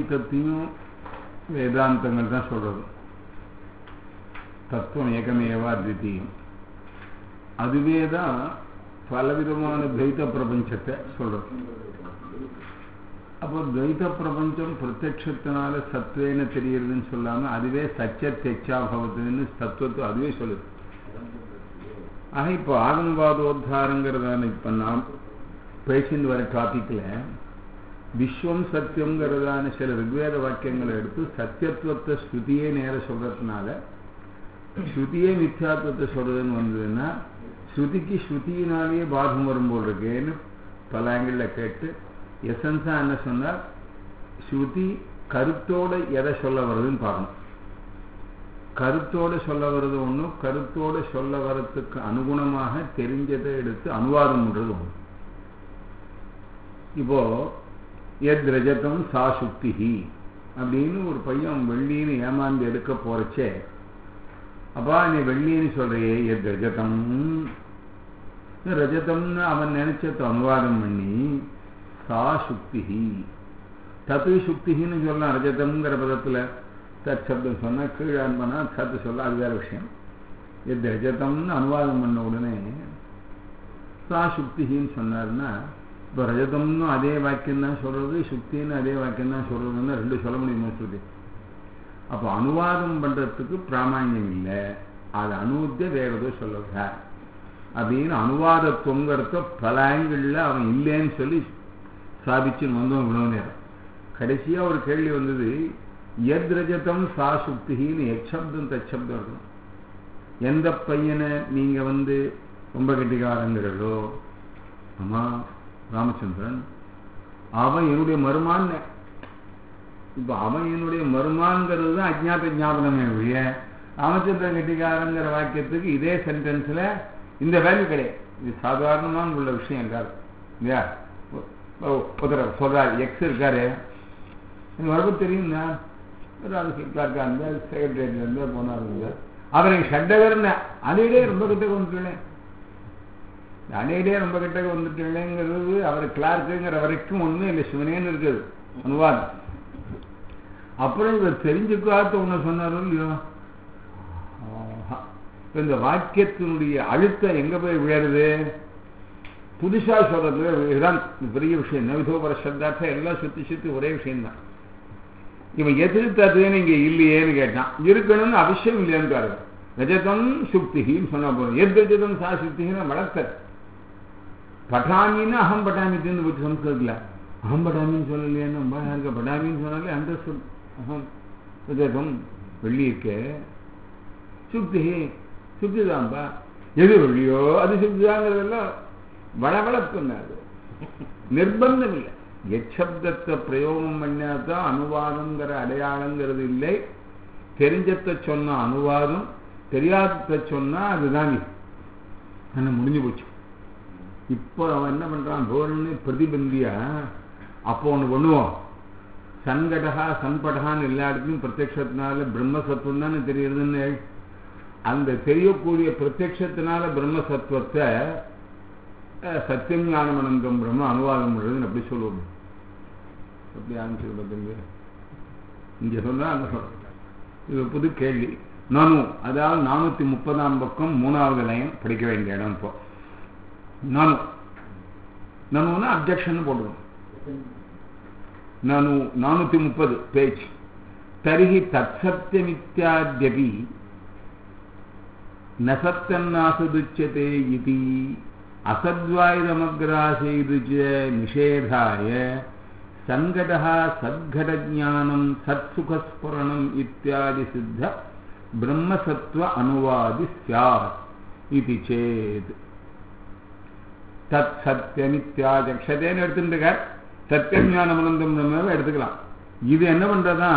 அத்வைத்தத்தையும் வேதாந்தங்கள் தான் சொல்றது தத்துவம் ஏகமேவா அத்விதீயம் அதுவே தான் பலவிதமான துவைத்த பிரபஞ்சத்தை சொல்றது அப்போ துவைத்த பிரபஞ்சம் பிரத்யட்சத்தினால சத்வேன தெரியறதுன்னு சொல்லாம அதுவே சச்ச தெச்சா பவத்துன்னு தத்துவத்தை அதுவே சொல்லுது ஆக இப்போ ஆகம்வாதோத்தாரங்கிறதான இப்போ நாம் பேசிட்டு வர டாபிக்ல விஸ்வம் சத்தியங்கிறதான சில ரிக்வேத வாக்கியங்களை எடுத்து சத்தியத்துவத்தை ஸ்ருதியே நேர சொல்றதுனால ஸ்ருதியே மித்யாத்துவத்தை சொல்றதுன்னு வந்ததுன்னா ஸ்ருதிக்கு ஸ்ருதியினாலேயே பாதம் வரும்போல் இருக்கேன்னு பல ஆங்கிளில் கேட்டு எசன்ஸா என்ன சொன்னால் ஸ்ருதி கருத்தோட எதை சொல்ல வருதுன்னு பார்க்கணும் கருத்தோடு சொல்ல வர்றது ஒன்றும் கருத்தோடு சொல்ல வரத்துக்கு அனுகுணமாக தெரிஞ்சதை எடுத்து அனுவாதம் பண்றது ஒன்று இப்போ எத் ரஜதம் சா சுக்திஹி அப்படின்னு ஒரு பையன் வெள்ளின்னு ஏமாந்து எடுக்க போறச்சே அப்பா நீ வெள்ளின்னு சொல்றியே எத் ரஜதம் ரஜதம்னு அவன் நினைச்சத அனுவாதம் பண்ணி சா சுக்திஹி தத்து சுக்திஹின்னு சொல்லலாம் ரஜதம்ங்கிற பதத்துல தத் சப்தம் சொன்னா கீழான் பண்ணா சத்து சொல்ல அது வேற விஷயம் எத் ரஜதம்னு அனுவாதம் பண்ண உடனே சா சுக்திஹின்னு சொன்னார்னா இப்போ ரஜதம்னு அதே வாக்கியம் தான் சொல்றது சுக்தின்னு அதே வாக்கியம் தான் சொல்றதுன்னு ரெண்டு சொல்ல முடியுமா ஸ்ருதி அப்போ அனுவாதம் பண்றதுக்கு பிராமாண்யம் இல்லை அது அனுவத்தை வேற ஏதோ சொல்லுகிறார் அப்படின்னு அனுவாதத்துவங்கிறத பல ஆங்கிளில் அவன் இல்லைன்னு சொல்லி சாதிச்சுன்னு வந்தோம் இவ்வளவு நேரம் கடைசியா ஒரு கேள்வி வந்தது எத் ரஜதம் சா சுக்தின்னு எச்சப்தம் தச்சப்தம் இருக்கணும் எந்த பையனை நீங்க வந்து ரொம்ப கெட்டிக்காரங்கிறதோ ஆமா ராமச்சந்திரன் அவன் என்னுடைய மருமான் இப்ப அவன் என்னுடைய மருமான்கிறது தான் அஜ்ஞாத ஞாபகமே ஒழிய ராமச்சந்திரன் கெட்டிக்காரங்கிற வாக்கியத்துக்கு இதே சென்டென்ஸ்ல இந்த வேல்யூ கிடையாது இது சாதாரணமான உள்ள விஷயம் இருக்காது இல்லையா ஒருத்தர் சொல்றாரு எக்ஸ் இருக்காரு எனக்கு வரப்பு தெரியுங்க கிளார்க்கா இருந்தா செக்ரட்டரியேட்ல இருந்தா போனாருங்க அவரை ஷட்டகர்னு அதையிலே ரொம்ப கிட்ட வந்துட்டேன் அணையிலே ரொம்ப கிட்ட வந்துட்டேங்கிறது அவர் கிளார்க்குங்கிற வரைக்கும் ஒன்றும் இல்லை சிவனேன்னு இருக்குது அனுவாதம் அப்புறம் இவர் தெரிஞ்சுக்காத்த ஒன்று சொன்னாரோ இல்லையோ இந்த வாக்கியத்தினுடைய அழுத்தம் எங்க போய் விழருது புதுசா சொல்றது இதுதான் பெரிய விஷயம் நவிதோபர சப்தார்த்தம் எல்லாம் சுத்தி சுத்தி ஒரே விஷயம்தான் இவன் எதிர்த்ததுன்னு இங்க இல்லையேன்னு கேட்டான் இருக்கணும்னு அவசியம் இல்லையான்னு பாருங்க ரஜதம் சுக்திகின்னு சொன்னா போதும் எத் ரஜதம் சா சுக்திகின்னு வளர்த்த பட்டாமின்னு அகம் பட்டாமி தின்னு போச்சு சம்ஸ்கிருதத்தில் அகம் பட்டாமின்னு சொல்லலையேன்னு ரொம்ப யாருக்கு பட்டாமின்னு சொன்னாலே அந்த சொல் அகம் ரஜதம் வெள்ளி இருக்க சுக்தி சுக்தி தான்பா எது வெள்ளியோ அது சுக்திதாங்கிறதெல்லாம் வளவளப்புன்னாரு நிர்பந்தம் இல்லை எச்சப்தத்தை பிரயோகம் பண்ணாதான் அனுவாதங்கிற அடையாளங்கிறது இல்லை தெரிஞ்சத்தை சொன்ன அனுவாதம் தெரியாததை சொன்னா அதுதான் ஆனால் முடிஞ்சு போச்சு இப்போ அவன் என்ன பண்றான் போல்னு பிரதிபந்தியா அப்போ ஒன்று பண்ணுவோம் சன்கடகா சன்படகான்னு எல்லா இடத்துலையும் பிரத்யத்தினால பிரம்மசத்துவம் தானே தெரியுதுன்னு அந்த தெரியக்கூடிய பிரத்யத்தினால பிரம்மசத்துவத்தை சத்தியம் ஞானமனந்தம் பிரம்ம அனுவாதம் பண்ணுறதுன்னு அப்படி சொல்லுவோம் அப்படி ஆரம்பிச்சு பார்த்துங்க இங்கே சொன்னா அங்கே சொல்ற இது புது கேள்வி நானு அதாவது நானூற்றி முப்பதாம் பக்கம் மூணாவது லைன் படிக்க வேண்டிய இடம் இப்போ நானு நானுன்னா அப்ஜெக்ஷன் போடுவோம் நானு நானூற்றி முப்பது பேஜ் தரிகி தற்சத்தியமித்யாத்யபி நசத்தன்னாசுதுச்சதே இது அசத்வாயுதமக்ராசைது நிஷேதாய சங்கடः சத்கடஜானம் சத்சுகஸ்புரணம் இத்தியாதி சித்த பிரம்மசத்வ அனுவாதி சியாத் இது சேத் தத் சத்தியமித்யாஜக்ஷதேன்னு எடுத்துட்டு சத்தியம் ஞானம் அனந்தம் எடுத்துக்கலாம் இது என்ன பண்றதா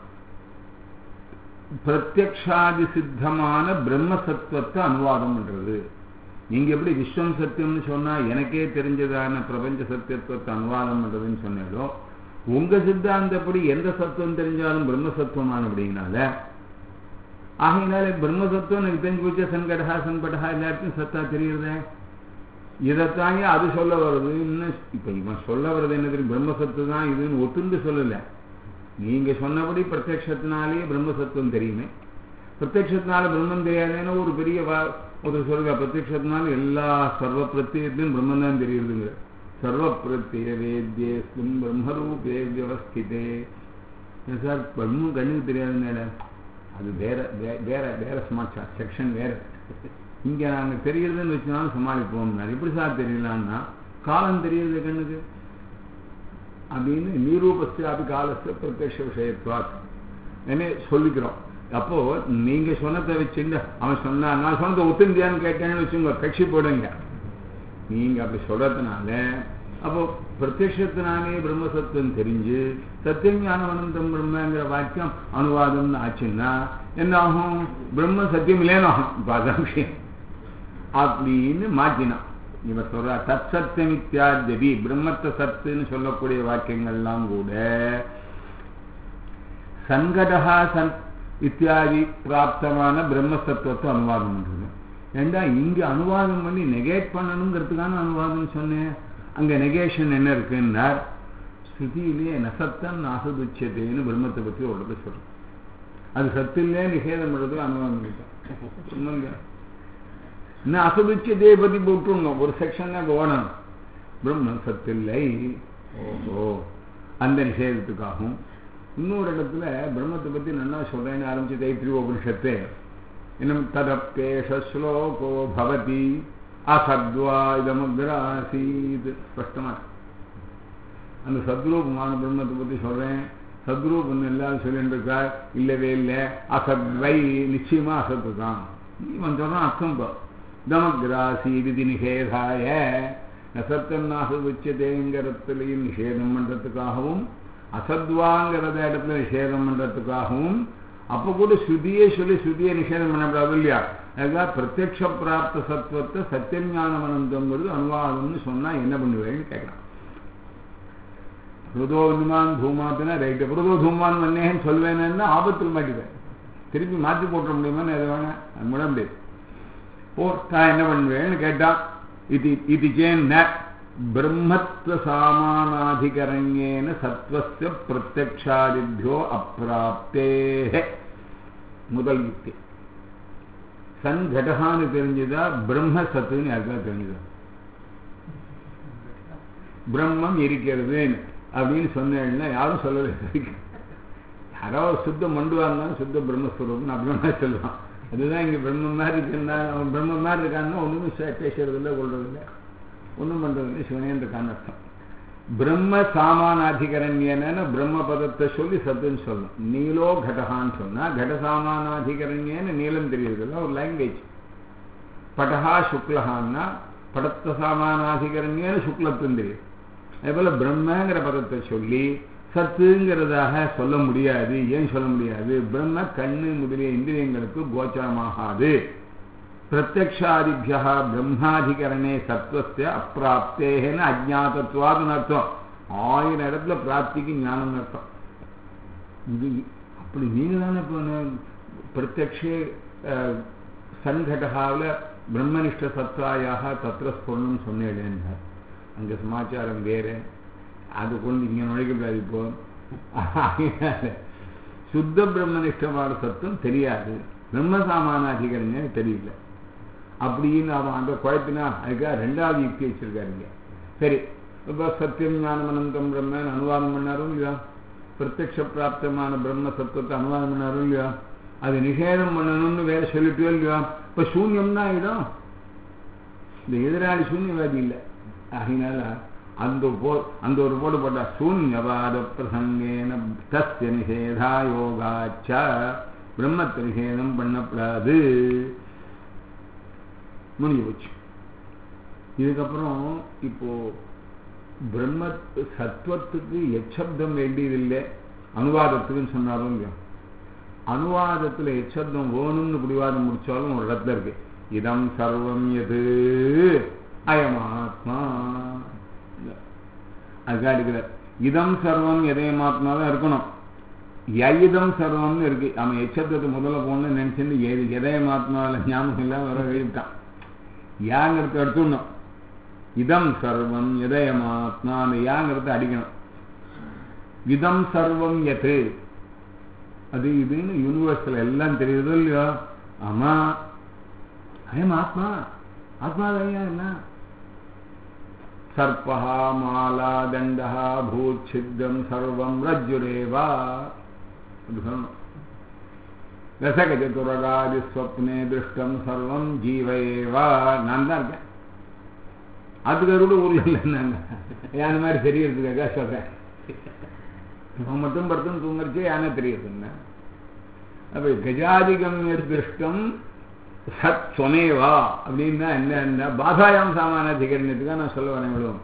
பிரத்யக்ஷாதி சித்தமான பிரம்மசத்துவத்தை அனுவாதம் பண்றது நீங்க எப்படி விஸ்வம் சத்தியம்னு சொன்னா எனக்கே தெரிஞ்சதான பிரபஞ்ச சத்தியத்துவத்தை அனுவாதம் பண்றதுன்னு சொன்னாலோ உங்க சித்தாந்தப்படி எந்த சத்துவம் தெரிஞ்சாலும் பிரம்மசத்துவமான அப்படின்னால ஆகையினால பிரம்மசத்துவம் எனக்கு தெரிஞ்சு போச்சு சன்கடஹா சன்படஹா எல்லாருக்கும் சத்தா தெரியுறதே இதைத்தாங்க அது சொல்ல வருது இன்னும் இப்ப இவன் சொல்ல வர்றது என்ன தெரியும் பிரம்மசத்து தான் இதுன்னு ஒத்துண்டு சொல்லல நீங்க சொன்னபடி பிரத்யக்ஷத்தினாலேயே பிரம்மசத்துவம் தெரியுமே பிரத்யக்ஷத்தினால பிரம்மம் தெரியாதுன்னா ஒரு பெரிய வா- ஒரு சொல்லுங்க பிரத்யக்ஷத்தினால எல்லா சர்வ பிரத்யத்திலும் பிரம்மம் தான் தெரியுதுங்க சர்வ பிரத்ய வேத்தியஸ்மின் பிரம்மரூபே வியவஸ்திதே ஏன் சார் பிரம்மம் கண்ணுக்கு தெரியாதுங்க அது வேற வே- வேற வேற சமாச்சார செக்ஷன் வேற இங்க நாங்க தெரியுதுன்னு வச்சுனாலும் சமாளிப்போம் எப்படி சார் தெரியலான்னா காலம் தெரியுது கண்ணுக்கு அப்படின்னு நிரூபஸ்தாபி காலஸ்த பிரத்யக்ஷ விஷயத்துவாத் என்ன சொல்லிக்கிறோம் அப்போ நீங்க சொன்னதை வச்சுங்க அவன் சொன்னான் நான் சொன்னதை ஒத்துந்தியான்னு கேட்டேன்னு வச்சுங்க கட்சி போடுங்க நீங்க அப்படி சொல்றதுனால அப்போ பிரத்யக்ஷத்தினாலே பிரம்மசத்துவம் தெரிஞ்சு சத்தியம் ஞானம் அனந்தம் பிரம்மங்கிற வாக்கியம் அனுவாதம்னு ஆச்சுன்னா என்ன ஆகும் பிரம்ம சத்தியம் இல்லைன்னு ஆகும் இப்போ அதான் விஷயம் அப்படின்னு மாற்றினான் இவன் சொல்ற தத் சத்தியம் இத்தியாத்யபி பிரம்மத்தை சத்துன்னு சொல்லக்கூடிய வாக்கியங்கள்லாம் கூட சங்கடா சன் இத்தியாதி பிராப்தமான பிரம்மசத்துவத்தை அனுவாதம் பண்றது ஏண்டா இங்க அனுவாதம் பண்ணி நெகேட் பண்ணணுங்கிறதுக்கான அனுவாதம் சொன்னேன் அங்க நெகேஷன் என்ன இருக்குன்னார் ஸ்ருதியிலே நசத்தம் நாசதுச்சதேன்னு பிரம்மத்தை பத்தி ஒரு இடத்துல சொல்றோம் அது சத்திலே நிஷேதம் பண்றதுக்கு அனுவாதம் பண்ணிட்டோம் சொன்னோங்க இன்னும் அசதுச்சதே பத்தி போட்டுருந்தோம் ஒரு செக்ஷன் தான் ஓடணும் பிரம்மம் சத்தில்லை ஓஹோ அந்த நிஷேதத்துக்காகவும் இன்னொரு இடத்துல பிரம்மத்தை பத்தி நல்லா சொல்றேன்னு ஆரம்பிச்சு தைத்திரி உபனிஷத்து இன்னும் ததப்பேஷ ஸ்லோகோ பவதி அசத்வா இதமக்ராசீத் ஸ்பஷ்டமா இருக்கு. அந்த சத்ரூபமான பிரம்மத்தை பத்தி சொல்றேன் சத்ரூபம் எல்லாரும் சொல்லிட்டு இருக்கா இல்லவே இல்லை அசத்வை நிச்சயமா அசத்து தான் இவன் சொல்றான் அர்த்தம் இப்போ தமக்ராசி விதி நிஷேதாய நசத்தம் நாசவிச்சதேங்கிறதுலையும் நிஷேதம் பண்றதுக்காகவும் அசத்வாங்கிறத இடத்துல நிஷேதம் பண்றதுக்காகவும் அப்போ கூட ஸ்ருதியே சொல்லி ஸ்ருதியை நிஷேதம் பண்ணக்கூடாது இல்லையா அதுக்காக பிரத்யக்ஷ பிராப்த சத்துவத்தை சத்தியம் ஞானம் அனந்தம்ங்கிறது அனுவாதம்னு சொன்னா என்ன பண்ணுவேன்னு கேட்கலாம் புருதோ விமான் தூமாத்துனா ரைட்டு புருதோ தூமான் வந்தேன்னு சொல்வேன்னு ஆபத்தில் மாட்டிப்பேன் திருப்பி மாற்றி போட்டுற முடியுமான்னு எது வேணா அது முட முடியாது போட்டா என்ன பண்ணுவேன்னு கேட்டான் இது இது சேன்ன பிரம்மத்வ சாமானாதிகரண்யேன சத்வஸ்ய பிரத்யக்ஷாதிபியோ அப்பிராப்தே முதல் யுக்தி சன் கடகான்னு தெரிஞ்சுதா பிரம்ம சத்துன்னு யாருக்கா தெரிஞ்சுதா பிரம்மம் இருக்கிறது அப்படின்னு சொன்னேன்னா யாரும் சொல்லலை யாராவது சுத்த மண்டுவா இருந்தாலும் சுத்த பிரம்மஸ்வரூபம் அப்படின்னா சொல்லுவான் அதுதான் இங்க பிரம்மம் மாதிரி இருக்குன்னா அவன் பிரம்மம் மாதிரி இருக்கான்னா ஒண்ணுமே சே- பேசுறதில்லை கொள்றதில்லை ஒன்றும் பண்றதில்லை சிவனேன்ற அர்த்தம் பிரம்ம சாமானாதிகரண்யன பிரம்ம பதத்தை சொல்லி சத்துன்னு சொல்லணும் நீலோ கடகான்னு சொன்னா கட சாமானாதிகரண்யன்னு நீளம் தெரியுதுல்ல ஒரு லாங்குவேஜ் படஹா சுக்லஹான்னா படத்த சாமானாதிகரண்யன்னு சுக்லத்துன்னு தெரியும் அதே போல பிரம்மங்கிற பதத்தை சொல்லி சத்துங்கிறதாக சொல்ல முடியாது ஏன் சொல்ல முடியாது பிரம்ம கண்ணு முதலிய இந்திரியங்களுக்கு கோச்சரமாகாது பிரத்யக்ஷாதிபியா பிரம்மாதிகரணே சத்வஸ்ய அப்பிராப்தேன்னு அஜாதத்வாதுன்னு அர்த்தம் ஆயிரம் இடத்துல பிராப்திக்கு ஞானம் அர்த்தம் இது அப்படி நீங்க தானே இப்போ பிரத்யக்ஷே அஹ், சங்கடகாவில் பிரம்மனிஷ்ட சத்வாயாக தத்திர ஸ்புரணம் சொன்னேன் அங்க சமாச்சாரம் வேறு அது கொண்டு இங்க நுழைக்கப்படாது இப்போ அதனால சுத்த பிரம்மனிஷ்டமான சத்தம் தெரியாது பிரம்ம சாமானாதிகரங்க தெரியல அப்படின்னு அவன் அந்த குழப்பினா அதுக்காக ரெண்டாவது யுக்தி வச்சிருக்காருங்க சரி இப்போ சத்தியம் ஞானம் அனந்தம் பிரம்மன் அனுவாதம் பண்ணாரும் இல்லையா பிரத்யக்ஷ பிராப்தமான பிரம்ம சத்துவத்தை அனுவாதம் பண்ணாரும் இல்லையா அது நிஷேதம் பண்ணணும்னு வேற சொல்லிட்டே இல்லையா இப்போ சூன்யம் தான் ஆயிடும் இந்த எதிராளி சூன்யவாதி இல்லை அதனால அந்த போ அந்த ஒரு போடு போட்டா சூன்யவாத பிரசங்கேன தஸ்ய நிஷேதா யோகாச்ச பிரம்மத்தை நிஷேதம் பண்ணப்படாது முடிஞ்சு போச்சு இதுக்கப்புறம் இப்போ பிரம்ம சத்துவத்துக்கு எச்சப்தம் வேண்டியதில்லை அனுவாதத்துக்குன்னு சொன்னாலும் இல்லையா அனுவாதத்துல எச்சப்தம் வேணும்னு பிடிவாதம் முடிச்சாலும் ஒரு இடத்துல இருக்கு இதம் சர்வம் எது அயமாத்மா அதுக்காக இருக்கிறார் இதம் சர்வம் எதயமாத்மா தான் இருக்கணும் யயிதம் சர்வம்னு இருக்கு அவன் எச்சப்தத்தை முதல்ல போகணும்னு நினைச்சுட்டு எது எதயமாத்மாவில் ஞாபகம் இல்லாம வர எழுதிட்டான் யாங்கிறத எடுத்துடணும் இதம் சர்வம் எதயமாத்மா அந்த யாங்கிறத அடிக்கணும் இதம் சர்வம் எது அது இதுன்னு யூனிவர்ஸில் எல்லாம் தெரியுதோ இல்லையோ ஆமா அயம் ஆத்மா ஆத்மா ஐயா என்ன சர்பா மாலா தண்டா பூச்சித்தம் சர்வம் ரஜ்ஜுரேவா அப்படி சொல்லணும் ரசகஜதுரகாதி ஸ்வப்னே திருஷ்டம் சர்வம் ஜீவையேவா நான் தான் இருக்கேன் அதுக்கு கூட ஊர்ல இல்லை நாங்க யானை மாதிரி தெரியறதுக்காக சொல்றேன் அவன் மட்டும் படுத்துன்னு தூங்குறச்சே யானை தெரியுதுன்னு அப்ப கஜாதிகம் திருஷ்டம் சத் சொனேவா அப்படின்னா என்ன பாதாயாம் சாமான திகரணத்துக்காக நான் சொல்ல வரேன் விடுவோம்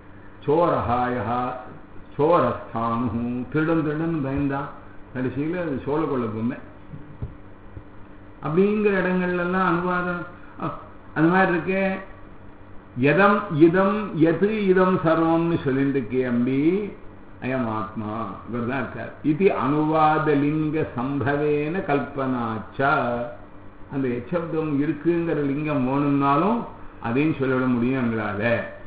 சோரஹாயா சோரஸ்தானு திருடன் திருடன் பயந்தான் கடைசியில் அது சோழ கொள்ள பொம்மை அப்படிங்கிற இடங்கள்லாம் அனுவாதம் அந்த மாதிரி இருக்கே எதம் இதம் எது இதம் சர்வம்னு சொல்லிட்டு இருக்கே அம்பி அயம் ஆத்மா இவர் தான் இருக்கார் இது அனுவாதலிங்க சம்பவேன கல்பனாச்சா அந்த எச்சப்தம் இருக்குங்கிற லிங்கம் வேணும்னாலும் அதையும் சொல்லிவிட முடியும் எங்களால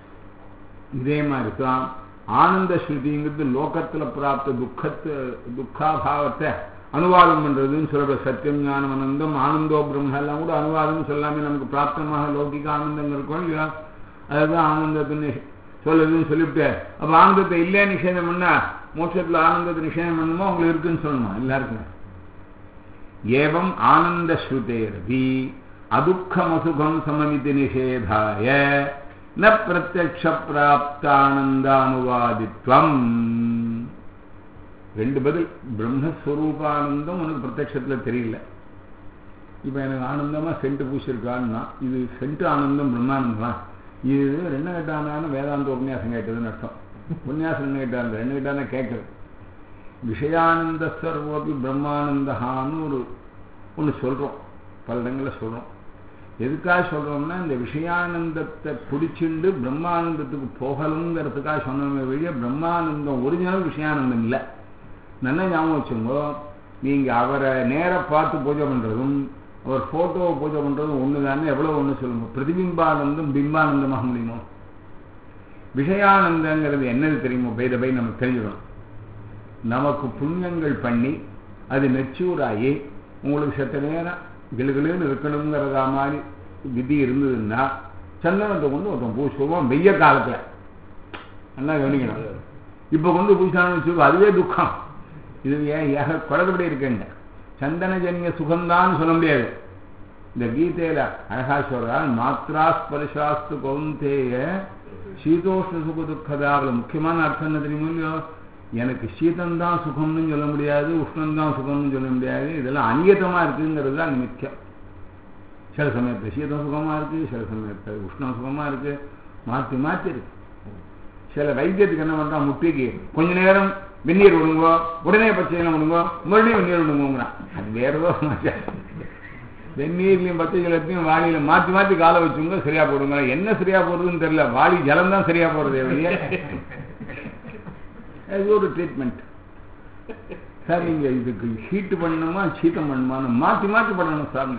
இதே மாதிரி தான் ஆனந்த ஸ்ருதிங்கிறது லோகத்துல பிராப்த துக்கத்து துக்காபாவத்தை அனுவாதம் பண்றதுன்னு சொல்ற சத்தியம் ஞானம் ஆனந்தம் ஆனந்தோ பிரம்ம எல்லாம் கூட அனுவாதம் சொல்லாமே நமக்கு பிராப்தமாக லௌகிக ஆனந்தம் இருக்கும் இல்லையா அதுதான் ஆனந்தத்தின் சொல்லுதுன்னு சொல்லிவிட்டு அப்ப ஆனந்தத்தை இல்லையா நிஷேதம் பண்ணா மோட்சத்துல ஆனந்தத்தை நிஷேதம் பண்ணுமோ உங்களுக்கு இருக்குன்னு சொல்லணும் எல்லாருக்கும் ஏவம் ஆனந்த ஸ்ருதேரபி அதுக்கமசுகம் சமமிதி நிஷேதாய ந பிரத்யக்ஷ பிராப்தானந்தானுவாதித்வம் ரெண்டு பதில் பிரம்மஸ்வரூபானந்தம் உனக்கு பிரத்யட்சத்துல தெரியல இப்ப எனக்கு ஆனந்தமா சென்ட் பூசிருக்கான்னா இது சென்ட் ஆனந்தம் பிரம்மானந்தமா இது ரெண்டு கேட்டான வேதாந்த உபன்யாசம் கேட்டதுன்னு அர்த்தம் உபன்யாசம் என்ன கேட்டாங்க ரெண்டு கேட்டான கேட்கறது விஷயானந்த சர்வோபி பிரம்மானந்தஹான்னு ஒரு ஒன்று சொல்றோம் பல இடங்களில் சொல்றோம் எதுக்காக சொல்றோம்னா இந்த விஷயானந்தத்தை பிடிச்சிண்டு பிரம்மானந்தத்துக்கு போகலுங்கிறதுக்காக சொன்னோமே வழிய பிரம்மானந்தம் ஒரிஜினல் விஷயானந்தம் இல்லை நல்லா ஞாபகம் வச்சுங்கோ நீங்க அவரை நேர பார்த்து பூஜை பண்றதும் அவர் போட்டோவை பூஜை பண்றதும் ஒன்று தானே எவ்வளோ ஒன்று சொல்லுங்க பிரதிபிம்பானந்தம் பிம்பானந்தமாக முடியுமோ விஷயானந்தங்கிறது என்னது தெரியுமோ பைத பை நமக்கு தெரிஞ்சுக்கணும் நமக்கு புண்ணியங்கள் பண்ணி அது மெச்சூர் ஆகி உங்களுக்கு சத்த நேரம் கிளுகிளுன்னு இருக்கணுங்கிறதா மாதிரி விதி இருந்ததுன்னா சந்தனத்தை கொண்டு ஒருத்தன் பூசுவோம் வெய்ய காலத்துல நல்லா கவனிக்கணும் இப்ப கொண்டு பூசான்னு வச்சுக்கோ அதுவே துக்கம் இது ஏன் ஏக குழந்தைப்படி இருக்குங்க சந்தனஜன்ய சுகம்தான் சொல்ல முடியாது இந்த கீதையில அழகா சொல்றால் மாத்ரா ஸ்பர்ஷாஸ்து கௌந்தேய சீதோஷ்ண சுக துக்கதாவில் முக்கியமான அர்த்தம் என்ன தெரியுமோ இல்லையோ எனக்கு சீதம்தான் சுகம்னு சொல்ல முடியாது உஷ்ணம்தான் சுகம்னு சொல்ல முடியாது இதெல்லாம் அநியத்தமா இருக்குங்கிறது தான் முக்கியம் சில சமயத்தில் சீதம் சுகமா இருக்கு சில சமயத்தில் உஷ்ணம் சுகமா இருக்கு மாற்றி மாற்றி இருக்கு சில வைத்தியத்துக்கு என்ன பண்றான் முட்டிக்கு கொஞ்ச நேரம் வெந்நீர் விடுங்கோ உடனே பச்சை விடுங்கோ மறுபடியும் வெந்நீர் விடுங்கோங்கிறான் அது வேற ஏதோ வெந்நீர்லையும் பச்சை ஜலத்தையும் வாளியில மாற்றி மாற்றி காலை வச்சுங்க சரியா போடுங்க என்ன சரியா போடுறதுன்னு தெரியல வாளி ஜலம் தான் சரியா போடுறது வெளியே அது ஒரு ட்ரீட்மெண்ட் சார் நீங்க இதுக்கு ஹீட்டு பண்ணணுமா சீத்தம் பண்ணணுமான்னு மாற்றி மாற்றி பண்ணணும் சார்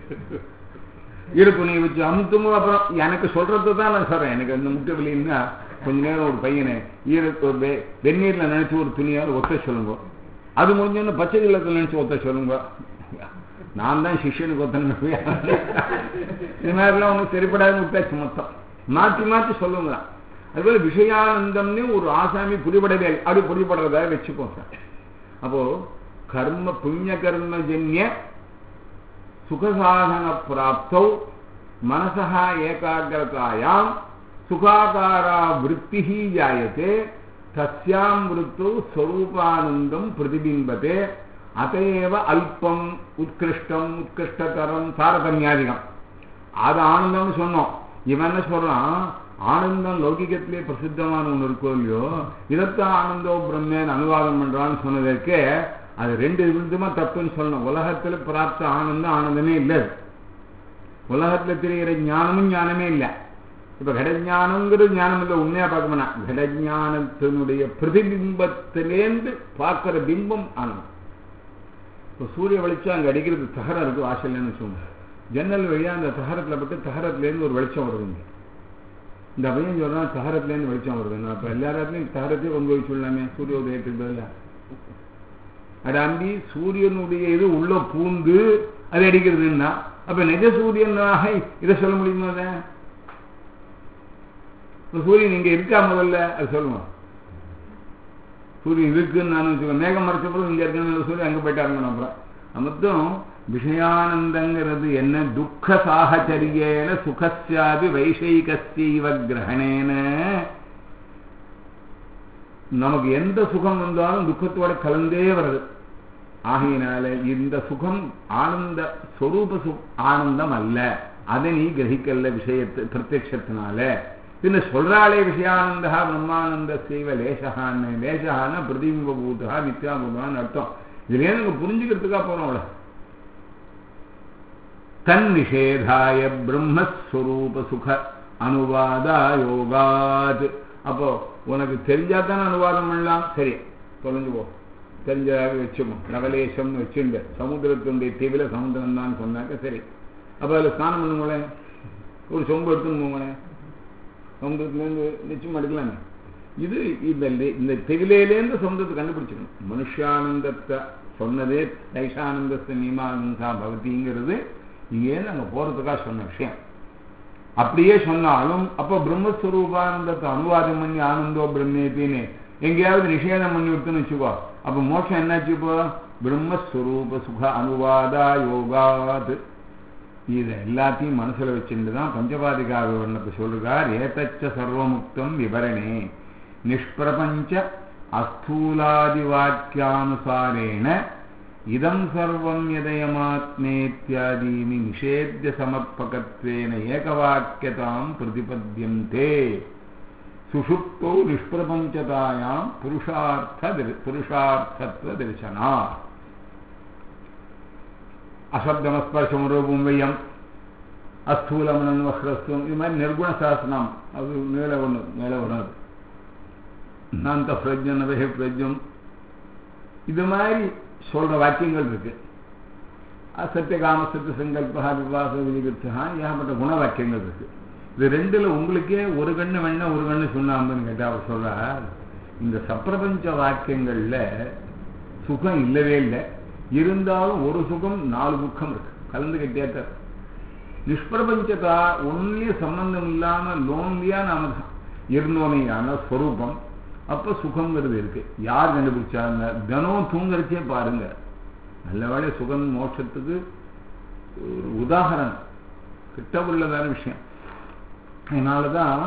ஈர துணியை வச்சு அமுத்துங்க அப்புறம் எனக்கு சொல்றது தான் நான் சொல்றேன் எனக்கு அந்த முட்டை வெளியின்னா கொஞ்ச நேரம் ஒரு பையனை ஈர ஒரு வெந்நீர்ல நினைச்சு ஒரு துணியால் ஒத்த சொல்லுங்க அது முடிஞ்சோன்னு பச்சை ஜலத்தில் நினைச்சு ஒத்த சொல்லுங்க நான் தான் சிஷியனுக்கு ஒத்தன இது மாதிரிலாம் ஒன்றும் சரிப்படாத விட்டாச்சு மொத்தம் மாற்றி மாற்றி சொல்லுங்களா அதுபோல விஷயானந்தம்னு ஒரு ஆசாமி புரிபடவே அப்படி புரிபடுறதா வச்சுப்போம் சார் அப்போ கர்ம புண்ணிய கர்மஜன்ய சுகசாதன பிராப்தௌ மனசா ஏகாகிரதாயாம் சுகாகாரா விற்பி ஜாயத்தே தஸ்யாம் விருத்தௌ ஸ்வரூபானந்தம் பிரதிபிம்பதே அதையேவ அல்பம் உத்கிருஷ்டம் உத்கிருஷ்டதரம் தாரதமியாதிகம் அது ஆனந்தம்னு சொன்னோம் இவன் என்ன சொல்றான் ஆனந்தம் லௌகிகத்திலே பிரசித்தமான ஒன்று இருக்கோ இல்லையோ இதைத்தான் ஆனந்தோ பிரம்மேன் அனுவாதம் பண்றான்னு சொன்னதற்கு அது ரெண்டு விதமா தப்புன்னு சொல்லணும் உலகத்துல பிராப்த ஆனந்தம் ஆனந்தமே இல்லை உலகத்துல தெரிகிற ஞானமும் ஞானமே இல்லை இப்ப கடஞானங்கிறது ஞானம் இல்லை உண்மையா பார்க்க போனா கடஞானத்தினுடைய பிரதிபிம்பத்திலேருந்து பார்க்கிற பிம்பம் ஆனந்தம் இப்போ சூரிய வெளிச்சம் அங்கே அடிக்கிறது தகரம் இருக்கு வாசல்லன்னு வச்சுக்கோங்க ஜன்னல் வழியா அந்த தகரத்தில் பட்டு தகரத்துலேருந்து ஒரு வெளிச்சம் வருதுங்க இந்த பையன் சொல்றான் தகரத்துலேருந்து வெளிச்சம் வருது நான் இப்போ எல்லா இடத்துலையும் தகரத்தையும் கொண்டு போய் சொல்லலாமே சூரிய உதயத்துக்கு பதிலாக அட அம்பி சூரியனுடைய இது உள்ள பூந்து அது அடிக்கிறதுன்னா அப்ப நிஜ சூரியனாக இதை சொல்ல முடியுமா அதை இப்ப சூரியன் இங்க இருக்கா முதல்ல அது சொல்லுவோம் சூரியன் இருக்குன்னு நான் வச்சுக்கோ மேகம் மறைச்சப்பறம் இங்க இருக்குன்னு சூரியன் அங்க போயிட்டாருங்க அப்புறம் மொத்தம் விஷயானந்தங்கிறது என்ன துக்க சாகச்சரியேன சுகசியாபி வைஷயிகஸ்தீவ கிரகணேன நமக்கு எந்த சுகம் வந்தாலும் துக்கத்தோட கலந்தே வருது ஆகையினால இந்த சுகம் ஆனந்த சொரூப சு ஆனந்தம் அல்ல அதை நீ கிரகிக்கல விஷயத்து பிரத்யத்தினால பின்ன சொல்றாளே விஷயானந்தா பிரம்மானந்த செய்வ லேசகான்னு லேசகான பிரதிபிம்பூதா நித்யாபூதான்னு அர்த்தம் இதுல எனக்கு புரிஞ்சுக்கிறதுக்கா போறோம் அவளை தன் நிஷேதாய பிரம்மஸ்வரூப சுக அனுவாதா யோகாத் அப்போ உனக்கு தெரிஞ்சா தானே அனுவாதம் பண்ணலாம் சரி தொலைஞ்சு போ தெரிஞ்சதாக வச்சுக்கோ நவலேசம்னு வச்சுங்க சமுத்திரத்தினுடைய தீவில சமுத்திரம் தான் சொன்னாக்க சரி அப்போ அதில் ஸ்நானம் பண்ணுங்களேன் ஒரு சொம்பு எடுத்துன்னு போங்களேன் சமுத்திரத்துலேருந்து நிச்சயம் எடுக்கலாமே இது இந்த இந்த தெவிலேலேருந்து சமுதிரத்தை கண்டுபிடிச்சிக்கணும் மனுஷானந்தத்தை சொன்னதே தைஷானந்தத்தை நீமானந்தா பவதிங்கிறது இங்கேருந்து அங்கே போகிறதுக்காக சொன்ன விஷயம் அப்படியே சொன்னாலும் அப்போ பிரம்மஸ்வரூபானந்தத்தை அனுவாதம் பண்ணி ஆனந்தோ பிரம்மேத்தின்னு எங்கேயாவது நிஷேதம் பண்ணி விட்டுன்னு வச்சுக்கோ அப்போ மோட்சம் என்னாச்சு இப்போ பிரம்மஸ்வரூப சுக அனுவாதா யோகாத் இதை எல்லாத்தையும் மனசுல வச்சுட்டு தான் பஞ்சபாதிகா விவரணத்தை சொல்றார் ஏதச்ச சர்வமுக்தம் விவரணே நிஷ்பிரபஞ்ச அஸ்தூலாதி வாக்கியானுசாரேண இதம் சர்வம் யதயமாத்மேத்யாதீனி நிஷேத்திய சமர்ப்பகத்வேன ஏகவாக்கியதாம் பிரதிபத்தியந்தே சுஷுப்தோ நிஷ்பிரபஞ்சதாயாம் புருஷார்த்த புருஷார்த்தத்வ தரிசனா அசப்தமஸ்பர்ஷம் ரூபம் வையம் அஸ்தூலமனன் வஹ்ரஸ்துவம் இது மாதிரி நிர்குண சாசனம் அது மேலே ஒன்று மேலே வராது நாந்த பிரஜன் அபய பிரஜம் இது மாதிரி சொல்ற வாக்கியங்கள் இருக்கு சத்திய காம சத்திய சங்கல்பா விவாச விதிவித்தா ஏகப்பட்ட குண வாக்கியங்கள் இருக்கு இது ரெண்டுல உங்களுக்கே ஒரு கண்ணு வேணா ஒரு கண்ணு சுண்ணாம்புன்னு கேட்டா அவர் சொல்றார் இந்த சப்பிரபஞ்ச வாக்கியங்கள்ல சுகம் இல்லவே இல்லை இருந்தாலும் ஒரு சுகம் நாலு துக்கம் இருக்கு கலந்து கட்டியாத்த நிஷ்பிரபஞ்சதா ஒன்லி சம்பந்தம் இல்லாம லோன்லியா நாம இருந்தோமையான ஸ்வரூபம் அப்ப சுகங்கிறது இருக்கு யார் கண்டுபிடிச்சாங்க தினம் தூங்குறச்சே பாருங்க நல்ல வேலை சுகம் மோட்சத்துக்கு ஒரு உதாகரணம் கிட்ட உள்ளதான விஷயம் அதனாலதான்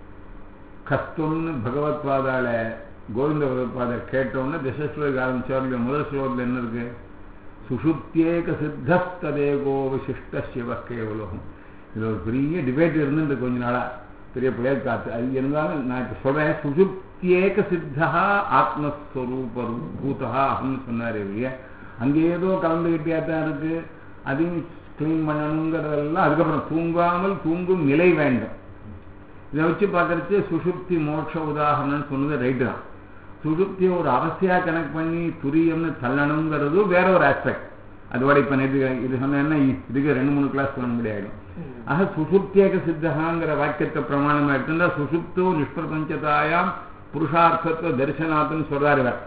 கஷ்டம்னு பகவத் பாதால கோவிந்த பகவத்பாதர் கேட்டோன்னு திசஸ்லோக ஆரம்பிச்சார் முதல் ஸ்லோகத்தில் என்ன இருக்கு சுஷுப்தியேக சித்தஸ்ததேகோ விசிஷ்ட சிவ கேவலோகம் இது ஒரு பெரிய டிபேட் இருந்து கொஞ்ச நாளா பெரிய புயல் காத்து அது இருந்தாலும் நான் இப்ப சொல்றேன் சுஷுப்தியேக சித்தா ஆத்மஸ்வரூப பூதா அகம்னு சொன்னார் இல்லையா அங்கே ஏதோ கலந்துகிட்டே தான் இருக்கு அதையும் கிளீன் பண்ணணுங்கிறதெல்லாம் அதுக்கப்புறம் தூங்காமல் தூங்கும் நிலை வேண்டும் இதை வச்சு பார்க்கறச்சு சுஷுப்தி மோட்ச உதாரணம்னு சொன்னது ரைட்டு தான் சுஷுப்தியை ஒரு அவசியா கனெக்ட் பண்ணி துரியம்னு தள்ளணுங்கிறது வேற ஒரு ஆஸ்பெக்ட் அதோட இப்ப நேற்று இது சொன்னா இதுக்கு ரெண்டு மூணு கிளாஸ் பண்ண முடியாது ஆக சுசுப்தியக சித்தகாங்கிற வாக்கியத்தை பிரமாணமா எடுத்துட்டா சுசுப்தோ நிஷ்பிரபஞ்சதாயாம் புருஷார்த்தத்துவ தரிசனாத்துன்னு சொல்றாரு இவர்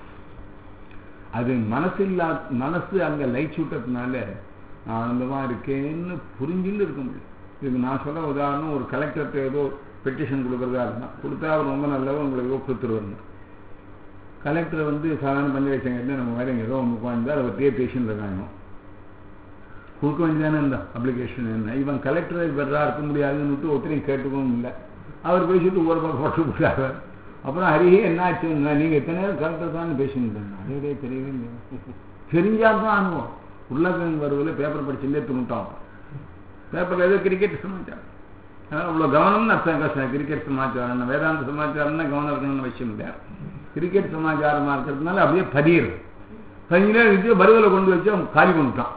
அது மனசு இல்லா மனசு அங்க லைட் சுட்டதுனால ஆனந்தமா இருக்கேன்னு புரிஞ்சுன்னு இருக்க முடியும் இதுக்கு நான் சொல்ற உதாரணம் ஒரு கலெக்டர்கிட்ட ஏதோ பெட்டிஷன் கொடுக்கறதா இருந்தான் கொடுத்தா அவர் ரொம்ப நல்லவர் உங்களுக்கு ஏதோ கொடுத்துருவாருங்க கலெக்டர் வந்து சாதாரண பஞ்சாயத்து நம்ம வேற ஏதோ ஒன்று உட்காந்து அதை பற்றியே பேசின்னு இருக்காங்க கொடுக்க வேண்டியதானே இந்த அப்ளிகேஷன் என்ன இவன் கலெக்டரை பெறா இருக்க முடியாதுன்னு ஒருத்தரையும் கேட்டுக்கவும் இல்லை அவர் பேசிட்டு ஒரு பக்கம் போட்டு விட்டாரு அப்புறம் ஹரிஹே என்ன ஆச்சுன்னா நீங்கள் எத்தனை நேரம் கலெக்டர் தான் பேசிட்டு அதே தெரியவே இல்லை தெரிஞ்சா தான் அனுபவம் உருளைக்கிழங்கு வருவதில் பேப்பர் படிச்சுட்டே துணுட்டான் பேப்பரில் ஏதோ கிரிக்கெட் சமாச்சாரம் அதான் அவ்வளோ கவனம்னு அர்த்தம் கஷ்டம் கிரிக்கெட் சமாச்சாரம் வேதாந்த சமாச்சாரம்னா கவனம் இருக்கணும்னு விஷயம் இல்லை கிரிக்கெட் சமாச்சாரமாக இருக்கிறதுனால அப்படியே பதியிரும் பதினே இது வருவலை கொண்டு வச்சு அவன் காலி பண்ணிட்டான்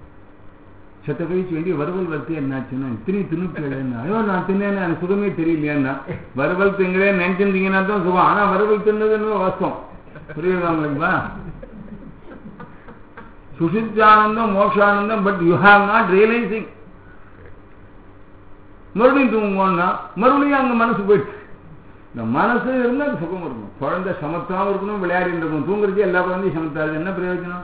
செத்த கழிச்சு வேண்டிய வருவல் வறுத்து என்னாச்சுன்னா இத்தனை திணுக்கலன்னு ஐயோ நான் தின்னேன்னு எனக்கு சுகமே தெரியலையான்னா வருவல் திங்களே நினைச்சிருந்தீங்கன்னா தான் சுகம் ஆனா வருவல் தின்னதுன்னு வாஸ்தவம் புரியுதா உங்களுக்குப்பா சுஷித்தானந்தம் மோட்சானந்தம் but you have not realising மறுபடியும் தூங்குவோம்னா மறுபடியும் அங்க மனசு போயிடுச்சு இந்த மனசு இருந்தா அது சுகம் இருக்கும் குழந்தை சமத்தாவும் இருக்கணும் விளையாடி இருக்கணும் தூங்குறது எல்லா குழந்தையும் சமத்தாது என்ன பிரயோஜனம்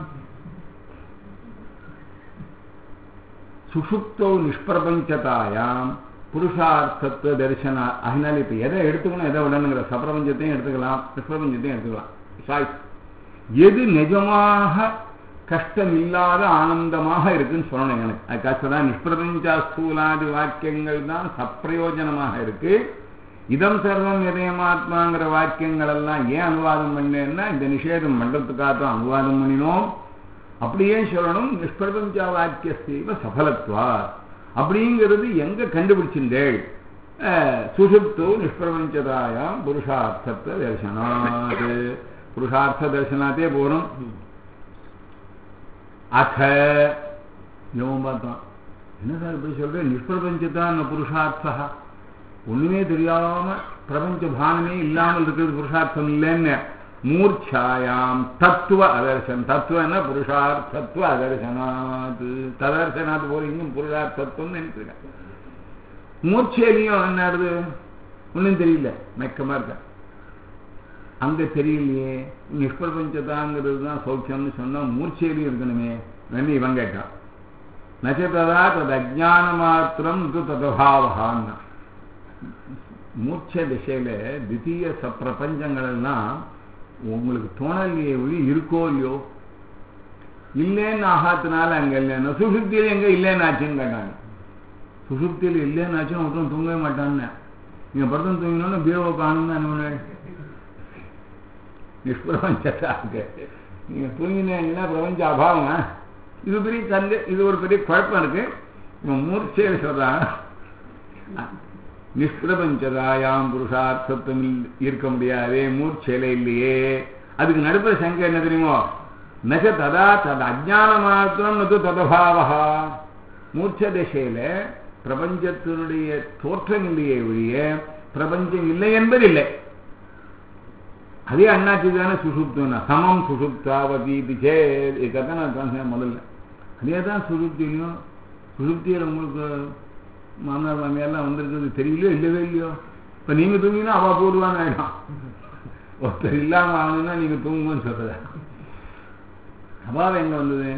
சுஷுப்தோ நிஷ்பிரபஞ்சதாயாம் புருஷார்த்தத்துவ தரிசன அதனால இப்ப எதை எடுத்துக்கணும் எதை விடணுங்கிற சப்பிரபஞ்சத்தையும் எடுத்துக்கலாம் நிஷ்பிரபஞ்சத்தையும் எடுத்துக்கலாம் சாய்ஸ் எது நிஜமாக கஷ்டம் இல்லாத ஆனந்தமாக இருக்குன்னு சொல்லணும் எனக்கு அதுக்காக தான் நிஷ்பிரபஞ்சா ஸ்தூலாதி வாக்கியங்கள் தான் சப்பிரயோஜனமாக இருக்கு இதம் சர்வம் இதயமாத்மாங்கிற வாக்கியங்கள் எல்லாம் ஏன் அனுவாதம் பண்ணேன்னா இந்த நிஷேதம் மண்டலத்துக்காக தான் அனுவாதம் பண்ணினோம் அப்படியே சொல்லணும் நிஷ்பிரபஞ்சா வாக்கிய செய்வ சபலத்வா அப்படிங்கிறது எங்க கண்டுபிடிச்சிருந்தேள் சுசுப்தோ நிஷ்பிரபஞ்சதாயாம் புருஷார்த்தத்தை தரிசனாது புருஷார்த்த தரிசனாத்தே போறோம் அத யோகம் பார்த்தான் என்ன சார் இப்படி சொல்றேன் நிஷ்பிரபஞ்சத்தான் புருஷார்த்தா ஒண்ணுமே தெரியாம பிரபஞ்ச பானமே இல்லாமல் இருக்கிறது புருஷார்த்தம் இல்லைன்னு மூர்ச்சாயாம் தத்துவ அதர்சன் தத்துவன்னா புருஷார்த்தத்துவ அதர்சனாத் ததர்சனாத் போல இன்னும் புருஷார்த்தத்துவம் நினைச்சிருக்கேன் மூர்ச்சையிலையும் என்னது ஒன்றும் தெரியல மெக்கமா இருக்க அங்க தெரியலையே நிஷ்பிரபஞ்சதாங்கிறது தான் சௌக்கியம்னு சொன்னா மூர்ச்சையிலையும் இருக்கணுமே வந்து இவன் கேட்டான் நச்சதா தது அஜான மாத்திரம் இது ததபாவகான்னா மூர்ச்ச திசையில தித்தீய சப்பிரபஞ்சங்கள் எல்லாம் உங்களுக்கு தோணலையே ஒளி இருக்கோ இல்லையோ இல்லைன்னு ஆகாத்தினால அங்க இல்லைன்னா சுசுப்தியில எங்க இல்லைன்னு ஆச்சுன்னு கேட்டாங்க சுசுப்தியில் இல்லைன்னு ஆச்சுன்னு ஒருத்தன் தூங்கவே மாட்டான்னு நீங்க படத்தம் தூங்கினோன்னு பீரோவை காணும் தான் நிஷ்பிரபஞ்சத்தாங்க நீங்க தூங்கினீங்கன்னா பிரபஞ்ச அபாவம் இது பெரிய கண்டு இது ஒரு பெரிய குழப்பம் இருக்கு இவன் மூர்ச்சையில் சொல்றான் நிஷ்பிரபஞ்சதாயாம் புருஷார்த்தத்துவம் இருக்க முடியாதே மூர்ச்சையில இல்லையே அதுக்கு நடுப்புற சங்கை என்ன தெரியுமோ நக ததா தது அஜான மாத்திரம் நது ததபாவா மூர்ச்ச திசையில பிரபஞ்சத்தினுடைய தோற்றம் இல்லையே ஒழிய பிரபஞ்சம் இல்லை என்பது இல்லை அதே அண்ணாச்சி தானே சுசுப்துன்னா சமம் சுசுப்தாவதி திசே கதை நான் சொன்னேன் முதல்ல அதே தான் சுசுப்திலையும் சுசுப்தியில் உங்களுக்கு மாமனார் மாமியார்லாம் வந்திருக்கிறது தெரியலையோ இல்லவே இல்லையோ இப்போ நீங்கள் தூங்கினா அவள் போடுவான்னு ஆயிடும் ஒருத்தர் இல்லாமல் ஆகணும்னா நீங்கள் தூங்குன்னு சொல்கிறத அபாவம் எங்கே வந்தது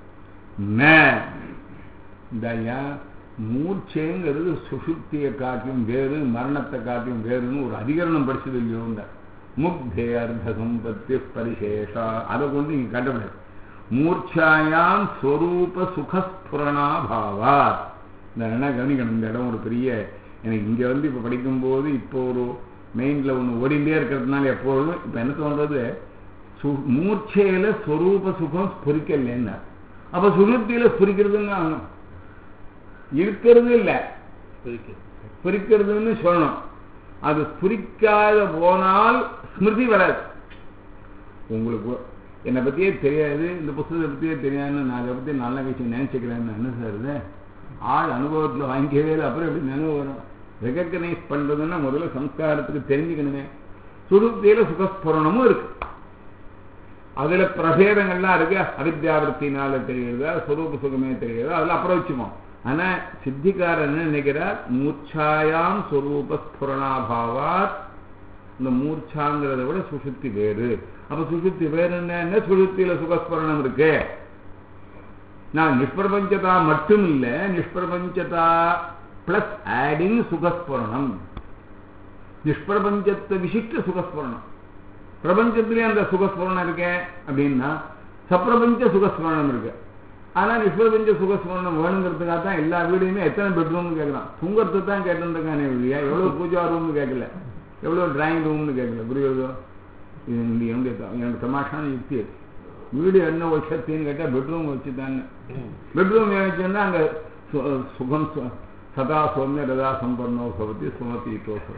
இந்த ஐயா மூர்ச்சைங்கிறது சுசுப்தியை காட்டியும் வேறு மரணத்தை காட்டியும் வேறுன்னு ஒரு அதிகரணம் படிச்சது இல்லையோங்க முக்தே அர்த்த சம்பத்தி பரிசேஷா அதை கொண்டு இங்கே கண்டுபிடியாது மூர்ச்சாயாம் ஸ்வரூப சுகஸ்புரணாபாவாத் இந்த என்ன கவனிக்கணும் இந்த இடம் ஒரு பெரிய எனக்கு இங்கே வந்து இப்போ படிக்கும்போது இப்போ ஒரு மெயினில் ஒன்று ஓடிண்டே இருக்கிறதுனால எப்பொழுதும் இப்போ என்ன தோன்றது சு மூர்ச்சையில் ஸ்வரூப சுகம் ஸ்புரிக்கலன்னா அப்போ சுருத்தியில் ஸ்புரிக்கிறதுன்னு ஆகணும் இருக்கிறது இல்லை ஸ்புரிக்கிறதுன்னு சொல்லணும் அது ஸ்புரிக்காத போனால் ஸ்மிருதி வராது உங்களுக்கு என்னை பற்றியே தெரியாது இந்த புத்தகத்தை பற்றியே தெரியாதுன்னு நான் அதை பற்றி நல்ல விஷயம் நினச்சிக்கிறேன்னு என்ன சார் இது ஆள் அனுபவத்தில் வாங்கிக்கவே இல்லை அப்புறம் எப்படி நினைவு வரும் ரெகக்னைஸ் பண்ணுறதுன்னா முதல்ல சம்ஸ்காரத்துக்கு தெரிஞ்சுக்கணுமே சுருத்தியில சுகஸ்புரணமும் இருக்கு அதுல பிரபேதங்கள்லாம் இருக்கு அவித்யாவிற்த்தினால தெரிகிறதா சுரூப சுகமே தெரிகிறதா அதில் அப்புறம் வச்சுப்போம் ஆனா சித்திக்காரர் என்ன நினைக்கிறார் மூர்ச்சாயாம் சொரூப ஸ்புரணாபாவாத் இந்த மூர்ச்சாங்கிறத விட சுசுத்தி வேறு அப்ப சுசுத்தி வேறு என்ன சுசுத்தியில சுகஸ்பரணம் இருக்கு நான் நிஷ்பிரபஞ்சதா மட்டும் இல்ல நிஷ்பிரபஞ்சதா பிளஸ் ஆடிங் சுகஸ்பரணம் நிஷ்பிரபஞ்சத்தை விசிஷ்ட சுகஸ்பரணம் பிரபஞ்சத்திலே அந்த சுகஸ்மரணம் இருக்கேன் அப்படின்னா சப்பிரபஞ்ச சுகஸ்மரணம் இருக்கு ஆனா நிஷ்பிரபஞ்ச சுகஸ்மரணம் வேணுங்கிறதுக்காக தான் எல்லா வீடையுமே எத்தனை பெட்ரூம்னு கேட்கலாம் தூங்கறதுக்கு தான் கேட்டுருக்கானே இல்லையா எவ்வளவு பூஜா ரூம்னு கேட்கல எவ்வளவு டிராயிங் ரூம்னு கேட்கல புரியுதோ இது என்னுடைய என்னோட தமாஷான யுக்தி அது வீடு என்ன வசத்தின்னு கேட்டால் பெட்ரூம் வச்சு தானே பெட்ரூம் வச்சுன்னா அங்கே சுகம் சதா சௌமிய ரதா சம்பன்னோ சவதி சுமதி தோசோ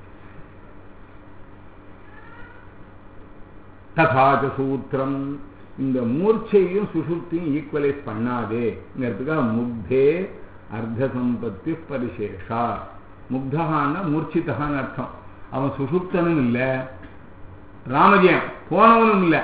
ததாச்ச சூத்திரம் இந்த மூர்ச்சையும் சுசுப்தியும் ஈக்குவலைஸ் பண்ணாதேங்கிறதுக்காக முக்தே அர்த்த சம்பத்தி பரிசேஷா முக்தகான மூர்ச்சிதகான்னு அர்த்தம் அவன் சுசுப்தனும் இல்லை ராமஜெயம் போனவனும் இல்லை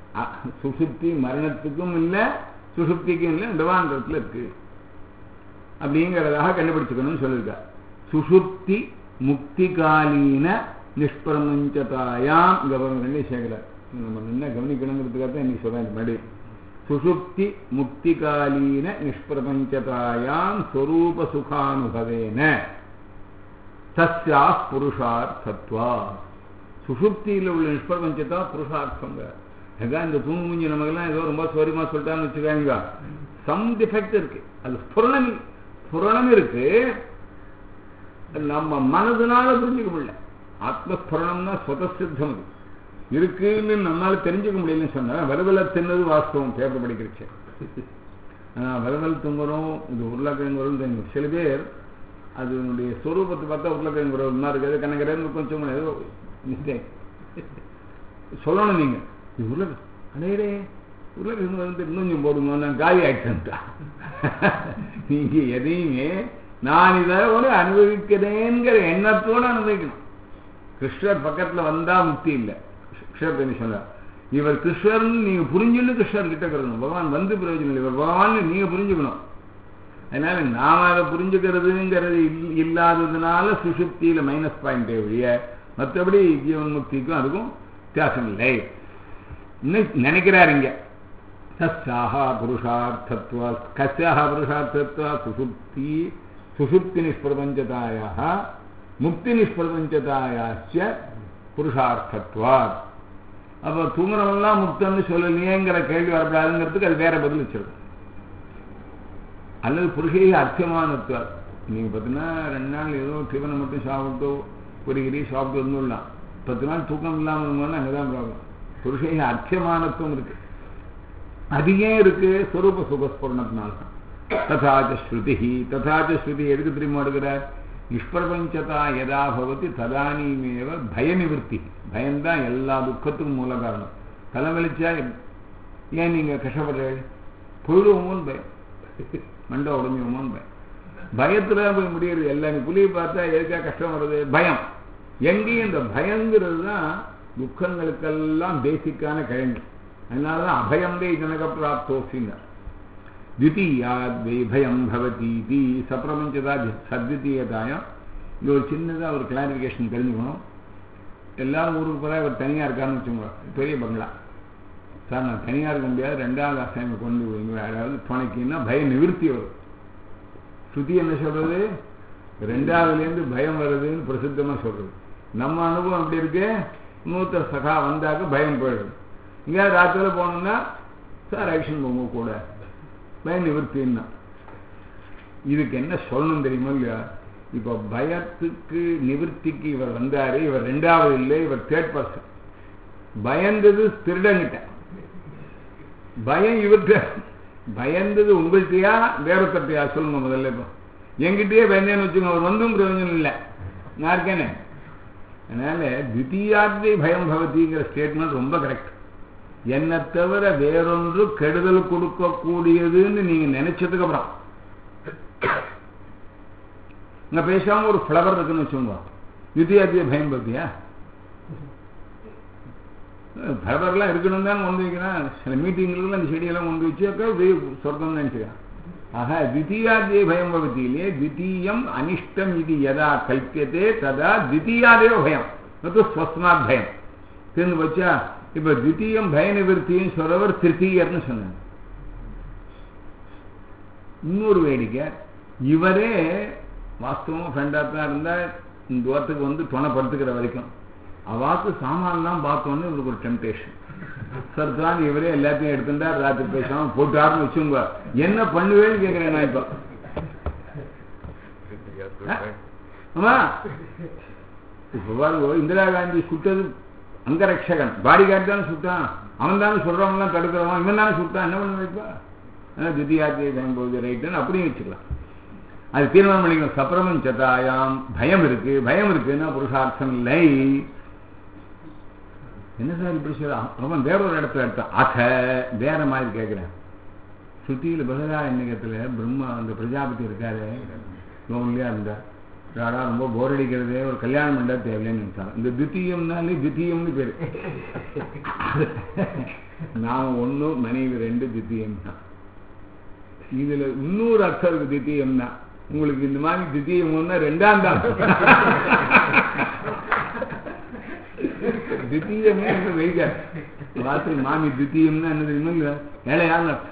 சுசுப்தி மரணத்துக்கும் இல்லை சுசுப்திக்கும் இல்லை திவாந்தரத்தில் இருக்கு அப்படிங்கிறதாக கண்டுபிடிச்சுக்கணும்னு சொல்லியிருக்கார் சுஷுப்தி முக்திகாலீன நிஷ்பிரமஞ்சதாயாம் இங்க பாருங்க ரெண்டையும் சேர்க்கல நம்ம என்ன கவனிக்கணுங்கிறதுக்காக தான் இன்னைக்கு சொல்றேன் மறுபடி சுஷுப்தி முக்திகாலீன நிஷ்பிரபஞ்சதாயாம் ஸ்வரூப சுகானுபவேன தஸ்யா புருஷார்த்தத்வா சுஷுப்தியில் உள்ள நிஷ்பிரபஞ்சத்தா புருஷார்த்தங்க ஏதா இந்த தூங்கு மூஞ்சி நமக்கெல்லாம் ஏதோ ரொம்ப சோரியமா சொல்லிட்டான்னு வச்சுக்காங்க சம் டிஃபெக்ட் இருக்கு அது ஸ்புரணம் ஸ்புரணம் இருக்கு நம்ம மனதுனால புரிஞ்சுக்க முடியல ஆத்மஸ்புரணம்னா சுதசித்தம் அது இருக்குன்னு நம்மளால தெரிஞ்சுக்க முடியலன்னு சொன்னா வரவல தின்னது வாஸ்தவம் பேப்பர் படிக்கிறச்சு வரவல் துங்குறோம் இது உருளைக்கிழங்கு வரும் தெரியும் சில பேர் அதனுடைய ஸ்வரூபத்தை பார்த்தா உருளைக்கிழங்கு வரும் மாதிரி இருக்காது கணக்கிறேன்னு கொஞ்சம் ஏதோ மிஸ்டேக் சொல்லணும் நீங்க இது உருளை அடையடே உருளைக்கிழங்கு வந்து இன்னும் கொஞ்சம் போடுங்க நான் காலி ஆயிட்டேன்ட்டா நீங்க எதையுமே நான் இதை ஒரு அனுபவிக்கிறேங்கிற எண்ணத்தோடு அனுபவிக்கணும் கிருஷ்ணர் பக்கத்துல வந்தா முக்தி இல்லை கிருஷ்ணர் சொன்னார் இவர் கிருஷ்ணர்னு நீங்க புரிஞ்சுன்னு கிருஷ்ணர் கிட்ட இருக்கணும் பகவான் வந்து பிரயோஜனம் இல்லை இவர் பகவான் நீங்க புரிஞ்சுக்கணும் அதனால நாம அதை புரிஞ்சுக்கிறதுங்கிறது இல்லாததுனால சுசுப்தியில மைனஸ் பாயிண்ட் ஒழிய மற்றபடி ஜீவன் முக்திக்கும் அதுக்கும் வித்தியாசம் இல்லை நினைக்கிறார் இங்க தஸ்யாக புருஷார்த்தத்வா கஸ்யாக புருஷார்த்தத்வா சுசுப்தி சுசுப்தி நிஷ்பிரபஞ்சதாயாக முக்தி நிஷ்பிரபஞ்சதாயாச்ச புருஷார்த்தத்வா அப்போ தூங்குறவெல்லாம் முக்தன்னு சொல்லலையேங்கிற கேள்வி வரக்கூடாதுங்கிறதுக்கு அது வேற பதில் வச்சிருக்கும் அல்லது புருஷைய அர்த்தமானத்துவா நீங்க பார்த்தீங்கன்னா ரெண்டு நாள் ஏதோ டிஃபனை மட்டும் சாப்பிட்டோ ஒரு கிரி சாப்பிட்டு வந்துடலாம் பத்து நாள் தூக்கம் இல்லாமல் இருந்தோம்னா அங்கதான் ப்ராப்ளம் புருஷைய அர்த்தமானத்துவம் இருக்கு அது ஏன் இருக்கு ஸ்வரூப சுகஸ்பூர்ணத்தினால ததாச்ச ஸ்ருதி ததாச்ச ஸ்ருதி எதுக்கு தெரியுமா எடுக்கிறார் நிஷ்பிரபஞ்சதா எதா பவதி ததானீமேவ பய நிவர்த்தி பயம்தான் எல்லா துக்கத்துக்கும் மூல காரணம் தலை வெளிச்சா ஏன் நீங்க கஷ்டப்படுற போயிடுவோமோன்னு பயம் மண்டை உடஞ்சிடுமோன்னு பயம் பயத்துல போய் முடியுது எல்லா நீ புலியை பார்த்தா எதுக்காக கஷ்டம் வருது பயம் எங்கேயும் இந்த பயங்கிறது தான் துக்கங்களுக்கெல்லாம் பேசிக்கான கிழங்கு அதனாலதான் அபயந்தே ஜனக பிராப்தோசின்னார் द्वितीयाद् वे பயம் பவதி சப்பிரபஞ்சதா சத்வித்தீயதாயம் இது ஒரு சின்னதாக ஒரு கிளாரிஃபிகேஷன் தெரிஞ்சுக்கணும் எல்லாரும் ஊருக்கு போகிறா இவர் தனியாக இருக்காருன்னு வச்சுக்கோங்க பெரிய பங்களா சார் நான் தனியாக இருக்க முடியாது ரெண்டாவது அசைமை கொண்டு வைங்க அதாவது துணைக்குன்னா பய நிவர்த்தி வரும் ஸ்ருதி என்ன சொல்றது ரெண்டாவதுலேருந்து பயம் வருதுன்னு பிரசித்தமாக சொல்றது நம்ம அனுபவம் எப்படி இருக்கு இன்னொருத்தர் சகா வந்தாக்க பயம் போயிடுது இங்கே ராத்திரில போனோம்னா சார் ஆக்ஷன் போங்க கூட பய நிவர்த்தின்னா இதுக்கு என்ன சொல்லணும் தெரியுமா இல்லையா இப்போ பயத்துக்கு நிவர்த்திக்கு இவர் வந்தாரு இவர் ரெண்டாவது இல்லை இவர் தேர்ட் பர்சன் பயந்தது திருடங்கிட்ட பயம் இவர்கிட்ட பயந்தது உங்கள்கிட்டயா வேறொருத்தையா சொல்லுங்க முதல்ல இப்போ என்கிட்டயே பயந்தேன்னு வச்சுங்க அவர் வந்தும் பிரயோஜனம் இல்லை நான் இருக்கேனே அதனால தித்தியாத்வே பயம் பவதிங்கிற ஸ்டேட்மெண்ட் ரொம்ப கரெக்ட் என்னை தவிர வேறொன்று கெடுதல் கொடுக்கக்கூடியதுன்னு நீங்க நினைச்சதுக்கு அப்புறம் இங்க பேசாம ஒரு ஃப்ளவர் இருக்குன்னு வச்சுக்கோங்க தித்தியாத்திய பயம் பத்தியா ஃப்ளவர்லாம் இருக்கணும் தான் கொண்டு வைக்கிறான் சில மீட்டிங்களுக்கு அந்த செடியெல்லாம் கொண்டு வச்சு சொர்க்கம் நினைச்சுக்கிறான் ஆக தித்தியாத்திய பயம் பவத்தியிலே தித்தீயம் அனிஷ்டம் இது எதா கல்பியதே ததா தித்தியாதேவ பயம் ஸ்வஸ்மாத் பயம் தெரிந்து வச்சா இப்ப தித்தீயம் பய நிவர்த்தின்னு சொல்றவர் திருத்தீயர்னு சொன்னார் இன்னொரு வேடிக்கை இவரே வாஸ்தவம் ஃப்ரெண்டாக தான் இருந்தா இந்த தூரத்துக்கு வந்து துணை படுத்துக்கிற வரைக்கும் அவாக்கு சாமான்லாம் பார்த்தோன்னு இவருக்கு ஒரு டெம்டேஷன் சர்தான் இவரே எல்லாத்தையும் எடுத்துட்டா ராத்திரி பேசாம போட்டாருன்னு வச்சுங்க என்ன பண்ணுவேன்னு கேட்கிறேன் நான் இப்ப ஆமா இப்ப பாருங்க இந்திரா காந்தி சுட்டது அங்கரட்சகன் பாடி கார்டு தானே சுட்டான் அவன் தானே சொல்றவங்கலாம் தடுக்கிறவன் இவன் தானே சுட்டான் என்ன பண்ண வைப்பா தித்தியாத்திய பயன்போது ரைட்டுன்னு அப்படியும் வச்சுக்கலாம் அது தீர்மானம் பண்ணிக்கணும் சப்ரமன் சதாயாம் பயம் இருக்கு பயம் இருக்குன்னா புருஷார்த்தம் இல்லை என்ன சார் இப்படி சொல்ல அவன் வேற ஒரு இடத்துல எடுத்தான் அக வேற மாதிரி கேட்கிறேன் சுத்தியில பகதா எண்ணிக்கத்துல பிரம்மா அந்த பிரஜாபதி இருக்காரு லோன்லியா இருந்தா ராடா ரொம்ப போர் அடிக்கிறதே ஒரு கல்யாணம் பண்ணா தேவையில்லைன்னு நினைச்சாங்க இந்த தித்தியம்னாலே தித்தியம்னு பேரு நான் ஒன்னும் மனைவி ரெண்டு தித்தியம் தான் இதுல இன்னொரு அர்த்தம் இருக்கு தித்தியம்னா உங்களுக்கு இந்த மாதிரி தித்தியம்னா ரெண்டாம் தான் தித்தியமே வைக்க ராத்திரி மாமி தித்தியம்னா என்ன தெரியுமா இல்ல ஏழையான்னு அர்த்தம்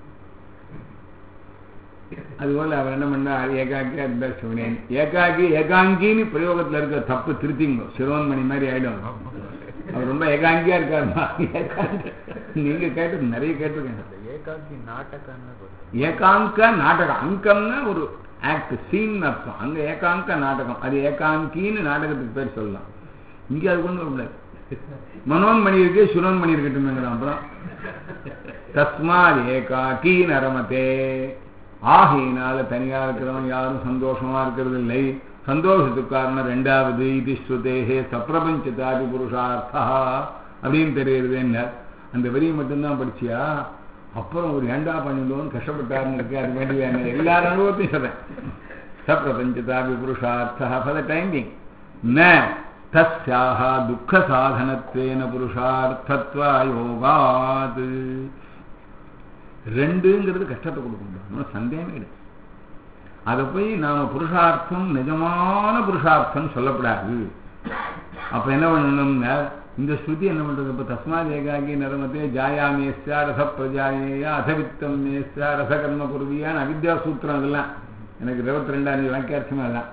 அதுபோல அவர் என்ன பண்ணா ஏகாக்கியா இருந்தா சிவனேன் ஏகாக்கி ஏகாங்கின்னு பிரயோகத்துல இருக்க தப்பு திருத்திங்க சிறுவன்மணி மாதிரி ஆயிடும் அவர் ரொம்ப ஏகாங்கியா இருக்காருமா ஏகாங்க நீங்க கேட்டு நிறைய கேட்டிருக்கேன் ஏகாக்கி நாட்டக்கான்னு போட்டு ஏகாங்க நாடகம் அங்கம்னா ஒரு ஆக்ட் சீன் அர்த்தம் அங்க ஏகாங்க நாடகம் அது ஏகாங்கின்னு நாடகத்துக்கு பேர் சொல்லலாம் இங்க அது கொண்டு வரக்கூடாது மனோன்மணி இருக்கு சுரோன்மணி இருக்கட்டும் அப்புறம் தஸ்மாத் ஏகாக்கி நரமதே ஆகையினால தனியா இருக்கிறவன் யாரும் சந்தோஷமா இருக்கிறது இல்லை சந்தோஷத்துக்கு காரணம் ரெண்டாவது இது ஸ்ருதேகே சப்பிரபஞ்சதாதி புருஷார்த்தா அப்படின்னு தெரியுது என்ன அந்த வரியை மட்டும்தான் படிச்சியா அப்புறம் ஒரு ஏண்டா பண்ணிடுவோம் கஷ்டப்பட்டாருன்னு இருக்கு அது வேண்டி வேணும் எல்லார் அனுபவத்தையும் சொல்றேன் சப்பிரபஞ்சதாபி புருஷார்த்தா ஃபார் த டைமிங் ந தஸ்யாக துக்க சாதனத்வேன புருஷார்த்தத்வா யோகாத் ரெண்டுங்கிறது கஷ்டத்தை கொடுக்கணும் சந்தேகமே இல்லை அதை போய் நாம புருஷார்த்தம் நிஜமான புருஷார்த்தம் சொல்லப்படாது அப்ப என்ன பண்ணணும்னா இந்த ஸ்ருதி என்ன பண்றது இப்ப தஸ்மாத் ஏகாகி நரமத்தே ஜாயாமேஸ்யா ரச பிரஜாயேயா அசவித்தம் மேஸ்யா ரசகர்ம குருவியான்னு அவித்யா சூத்திரம் அதெல்லாம் எனக்கு இருபத்தி ரெண்டாம் வாக்கியார்த்தமா அதான்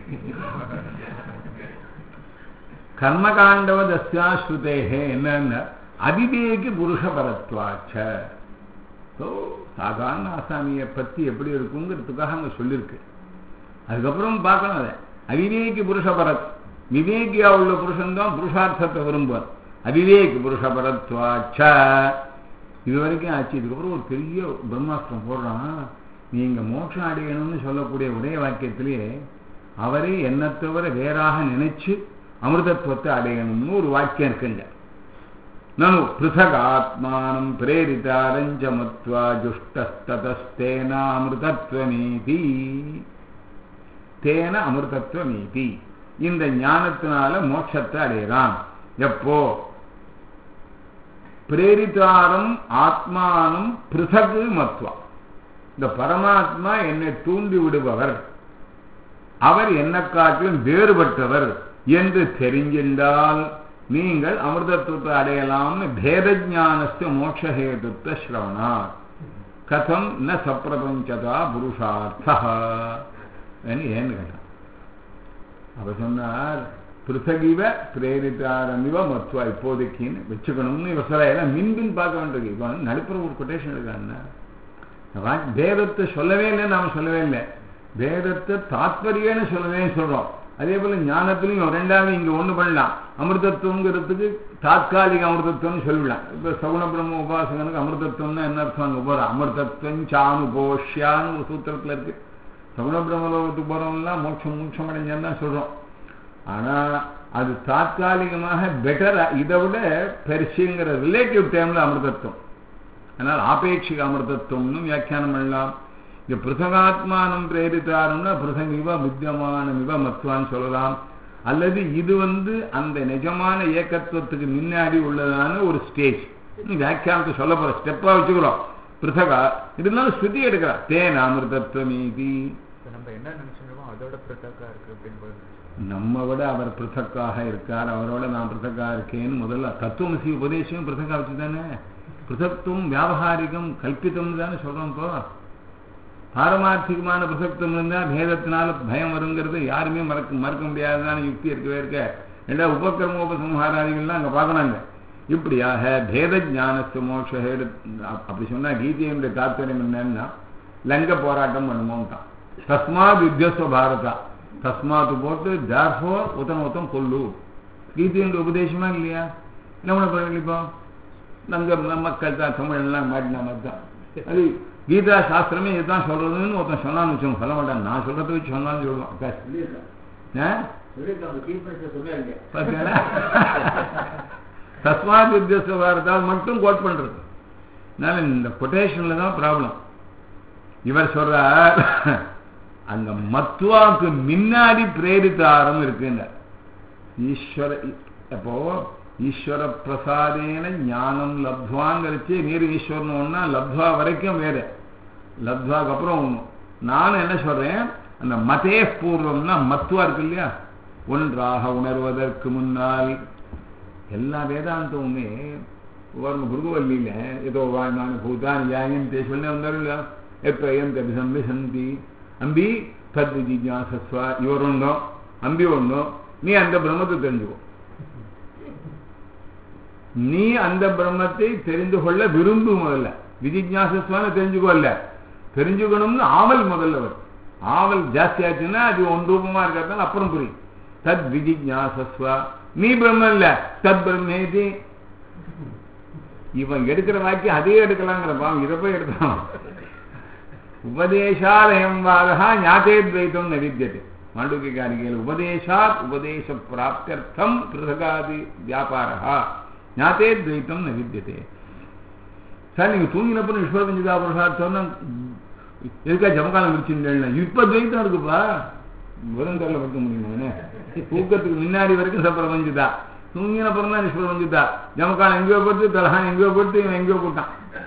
கர்மகாண்டவ தஸ்யா ஸ்ருதேகே என்னன்னா அவிவேகி புருஷபரத்வாச்ச ஸோ சாதாரண ஆசாமியை பற்றி எப்படி இருக்குங்கிறதுக்காக அங்கே சொல்லியிருக்கு அதுக்கப்புறம் பார்க்கணும் அதை அவிவேகி புருஷபரத் விவேகியா உள்ள புருஷன் தான் புருஷார்த்தத்தை விரும்புவார் அவிவேகி புருஷபரத்வாச்ச இது வரைக்கும் ஆச்சு இதுக்கப்புறம் ஒரு பெரிய பிரம்மாஸ்திரம் போடுறான் நீங்க மோட்சம் அடையணும்னு சொல்லக்கூடிய ஒரே வாக்கியத்திலேயே அவரே என்ன தவிர வேறாக நினைச்சு அமிர்தத்துவத்தை அடையணும்னு ஒரு வாக்கியம் இருக்குங்க நனு பிருத்தகாத்மானம் பிரேரிதாரஞ்ச மத்வா ஜுஷ்டஸ்ததஸ்தேன அமிர்தத்வமீதி தேன அமிர்தத்வமீதி இந்த ஞானத்தினால மோட்சத்தை அடையலாம் எப்போ பிரேரிதாரம் ஆத்மானம் பிருதகு மத்வா இந்த பரமாத்மா என்னை தூண்டி விடுபவர் அவர் என்ன காட்டிலும் வேறுபட்டவர் என்று தெரிஞ்சின்றால் நீங்கள் அமிர்தத்துவத்தை அடையலாம்னு பேதஜானஸ்து மோட்சஹேதுத்த ஸ்ரவணா கதம் ந சப்பிரபஞ்சதா புருஷார்த்தா ஏன்னு கேட்டான் அப்ப சொன்னார் பிருத்தகிவ பிரேரிதாரமிவ மத்துவா இப்போதைக்குன்னு வச்சுக்கணும்னு இவ சொல்ல ஏன்னா மின்பின் பார்க்க வேண்டியது இப்போ நடுப்புற ஒரு கொட்டேஷன் இருக்காருன்னா வேதத்தை சொல்லவே இல்லை நாம சொல்லவே இல்லை வேதத்தை தாத்பரியன்னு சொல்லவே சொல்றோம் அதே போல ஞானத்திலையும் ரெண்டாவது இங்க ஒண்ணு பண்ணலாம் அமிர்தத்துவங்கிறதுக்கு தாத்காலிக அமிர்தத்துவம்னு சொல்லிடலாம் இப்ப சகுண பிரம்ம உபாசகனுக்கு அமிர்தத்துவம்னா என்ன அர்த்தம் அங்க போற அமிர்தத்துவம் சானுபோஷ்யான்னு ஒரு சூத்திரத்துல இருக்கு சகுண பிரம்மலோகத்துக்கு போறவங்கலாம் மோட்சம் மோட்சம் அடைஞ்சான்னு தான் சொல்றோம் ஆனா அது தாத்காலிகமாக பெட்டர் இதை விட பெருசுங்கிற ரிலேட்டிவ் டைம்ல அமிர்தத்துவம் அதனால் ஆபேட்சிக அமிர்தத்துவம்னு வியாக்கியானம் பண்ணலாம் இந்த பிருத்தகாத்மானம் பிரேரித்தாருன்னா பிருத்தமிவ வித்தியமானமிவ மத்வான்னு சொல்லலாம் அல்லது இது வந்து அந்த நிஜமான ஏக்கத்துவத்துக்கு முன்னாடி உள்ளதான ஒரு ஸ்டேஜ் வியாக்கியானத்தை சொல்ல போற ஸ்டெப்பா வச்சுக்கிறோம் பிருத்தகா இருந்தாலும் ஸ்ருதி எடுக்கிறா தேன் அமிர்தத்துவமீதி நம்ம என்ன நினைச்சிருக்கோம் அதோட பிரதக்கா இருக்கு அப்படின்னு போய் நினைச்சோம். நம்ம விட அவர் பிருத்தக்காக இருக்கார் அவரோட நான் பிருத்தக்கா இருக்கேன்னு முதல்ல தத்துவமசி உபதேசம் பிருத்தக்கா வச்சு தானே பிருத்தத்துவம் வியாபகாரிகம் கல்பித்தம் தானே சொல்றோம் இப்போ பாரமார்த்திகமான பிரசக்தம் இருந்தா பேதத்தினால பயம் வருங்கிறது யாருமே மறக்க மறுக்க முடியாததான யுக்தி இருக்கவே இருக்க ரெண்டா உபக்கிரம உபசம்ஹாராதிகள்லாம் அங்க பார்க்கணாங்க இப்படியாக பேத ஞானத்து மோட்ச அப்படி சொன்னா கீதையினுடைய தாத்பரியம் என்னன்னா லங்க போராட்டம் பண்ணுமோன்ட்டான் தஸ்மாத் யுத்தஸ்வ பாரதா தஸ்மாத்து போட்டு தார்ஃபோ உத்தன உத்தம் கொல்லு கீதையினுடைய உபதேசமா இல்லையா என்ன பண்ண போறீங்க இப்போ லங்க மக்கள் தான் தமிழ் எல்லாம் மாட்டினா மாதிரி தான் அது கீதா சாஸ்திரமே இதுதான் சொல்றதுன்னு ஒருத்தன் சொன்னான்னு வச்சோங்க சொல்ல மாட்டான் நான் சொல்றதை வச்சு சொன்னான்னு சொல்லுவான் ஆ? பார்த்தீங்களா? தஸ்மாத் வித்தியஸ்த பாரதால் மட்டும் கோட் பண்றது அதனால இந்த கொட்டேஷன்ல தான் ப்ராப்ளம் இவர் சொல்றார் அந்த மத்துவாவுக்கு முன்னாடி பிரேரித்தாரம் இருக்குங்க ஈஸ்வர அப்போ ஈஸ்வர பிரசாதேன ஞானம் லப்துவாங்கிறச்சு நீர் ஈஸ்வரன் ஒன்னா லப்துவா வரைக்கும் வேறு லப்துவாக்கு அப்புறம் ஒன்று நானும் என்ன சொல்றேன் அந்த மதே பூர்வம்னா மத்துவா இருக்கு இல்லையா ஒன்றாக உணர்வதற்கு முன்னால் எல்லா வேதாந்தமுமே பாருங்க புருகுவல்லியில ஏதோ நான் பூதான் யாயம் பேசுவே வந்தாருல்ல எப்ரயம் தபிசம்பி சந்தி அம்பி தத் ஜிஜாசஸ்வா இவர் ஒன்றும் அம்பி ஒன்றும் நீ அந்த பிரம்மத்தை தெரிஞ்சுக்கோ நீ அந்த பிரம்மத்தை தெரிந்து கொள்ள விரும்பு முதல்ல விஜிஜாசஸ்வான்னு தெரிஞ்சுக்கோல்ல தெரிஞ்சுக்கணும்னு ஆவல் முதல்ல வரும் ஆவல் ஜாஸ்தி ஆச்சுன்னா அது ஒன் ரூபமா இருக்கிறதால அப்புறம் புரியும் தத் விஜிஜாசஸ்வா நீ பிரம்ம இல்ல தத் பிரம்மேதி இவன் எடுக்கிற வாக்கியம் அதே எடுக்கலாங்கிற பாவம் இதை போய் எடுக்கலாம் உபதேசாலயம் வாதா ஞாத்தே துவைத்தம் நவித்தியது மாண்டூக்கிய காரிகையில் உபதேசாத் உபதேச பிராப்தியர்த்தம் பிருதகாதி வியாபாரா ஞாத்தே துவைத்தம் நவித்தியதே சார் நீங்க தூங்கினப்ப ஈஸ்வர பஞ்சதா பிரசாத் சொன்னா எதுக்கா ஜமகாலம் முடிச்சுட்டேன் இப்ப துவைத்தம் இருக்குப்பா விருந்தரில் படுத்த முடியுமா தூக்கத்துக்கு முன்னாடி வரைக்கும் சப்பர பஞ்சுதா தூங்கின அப்புறம் தான் ஈஸ்வர பஞ்சுதா ஜமகாலம் எங்கேயோ போட்டு தலகான் எங்கேயோ போட்டு இவன் எங்கேயோ போட்டான்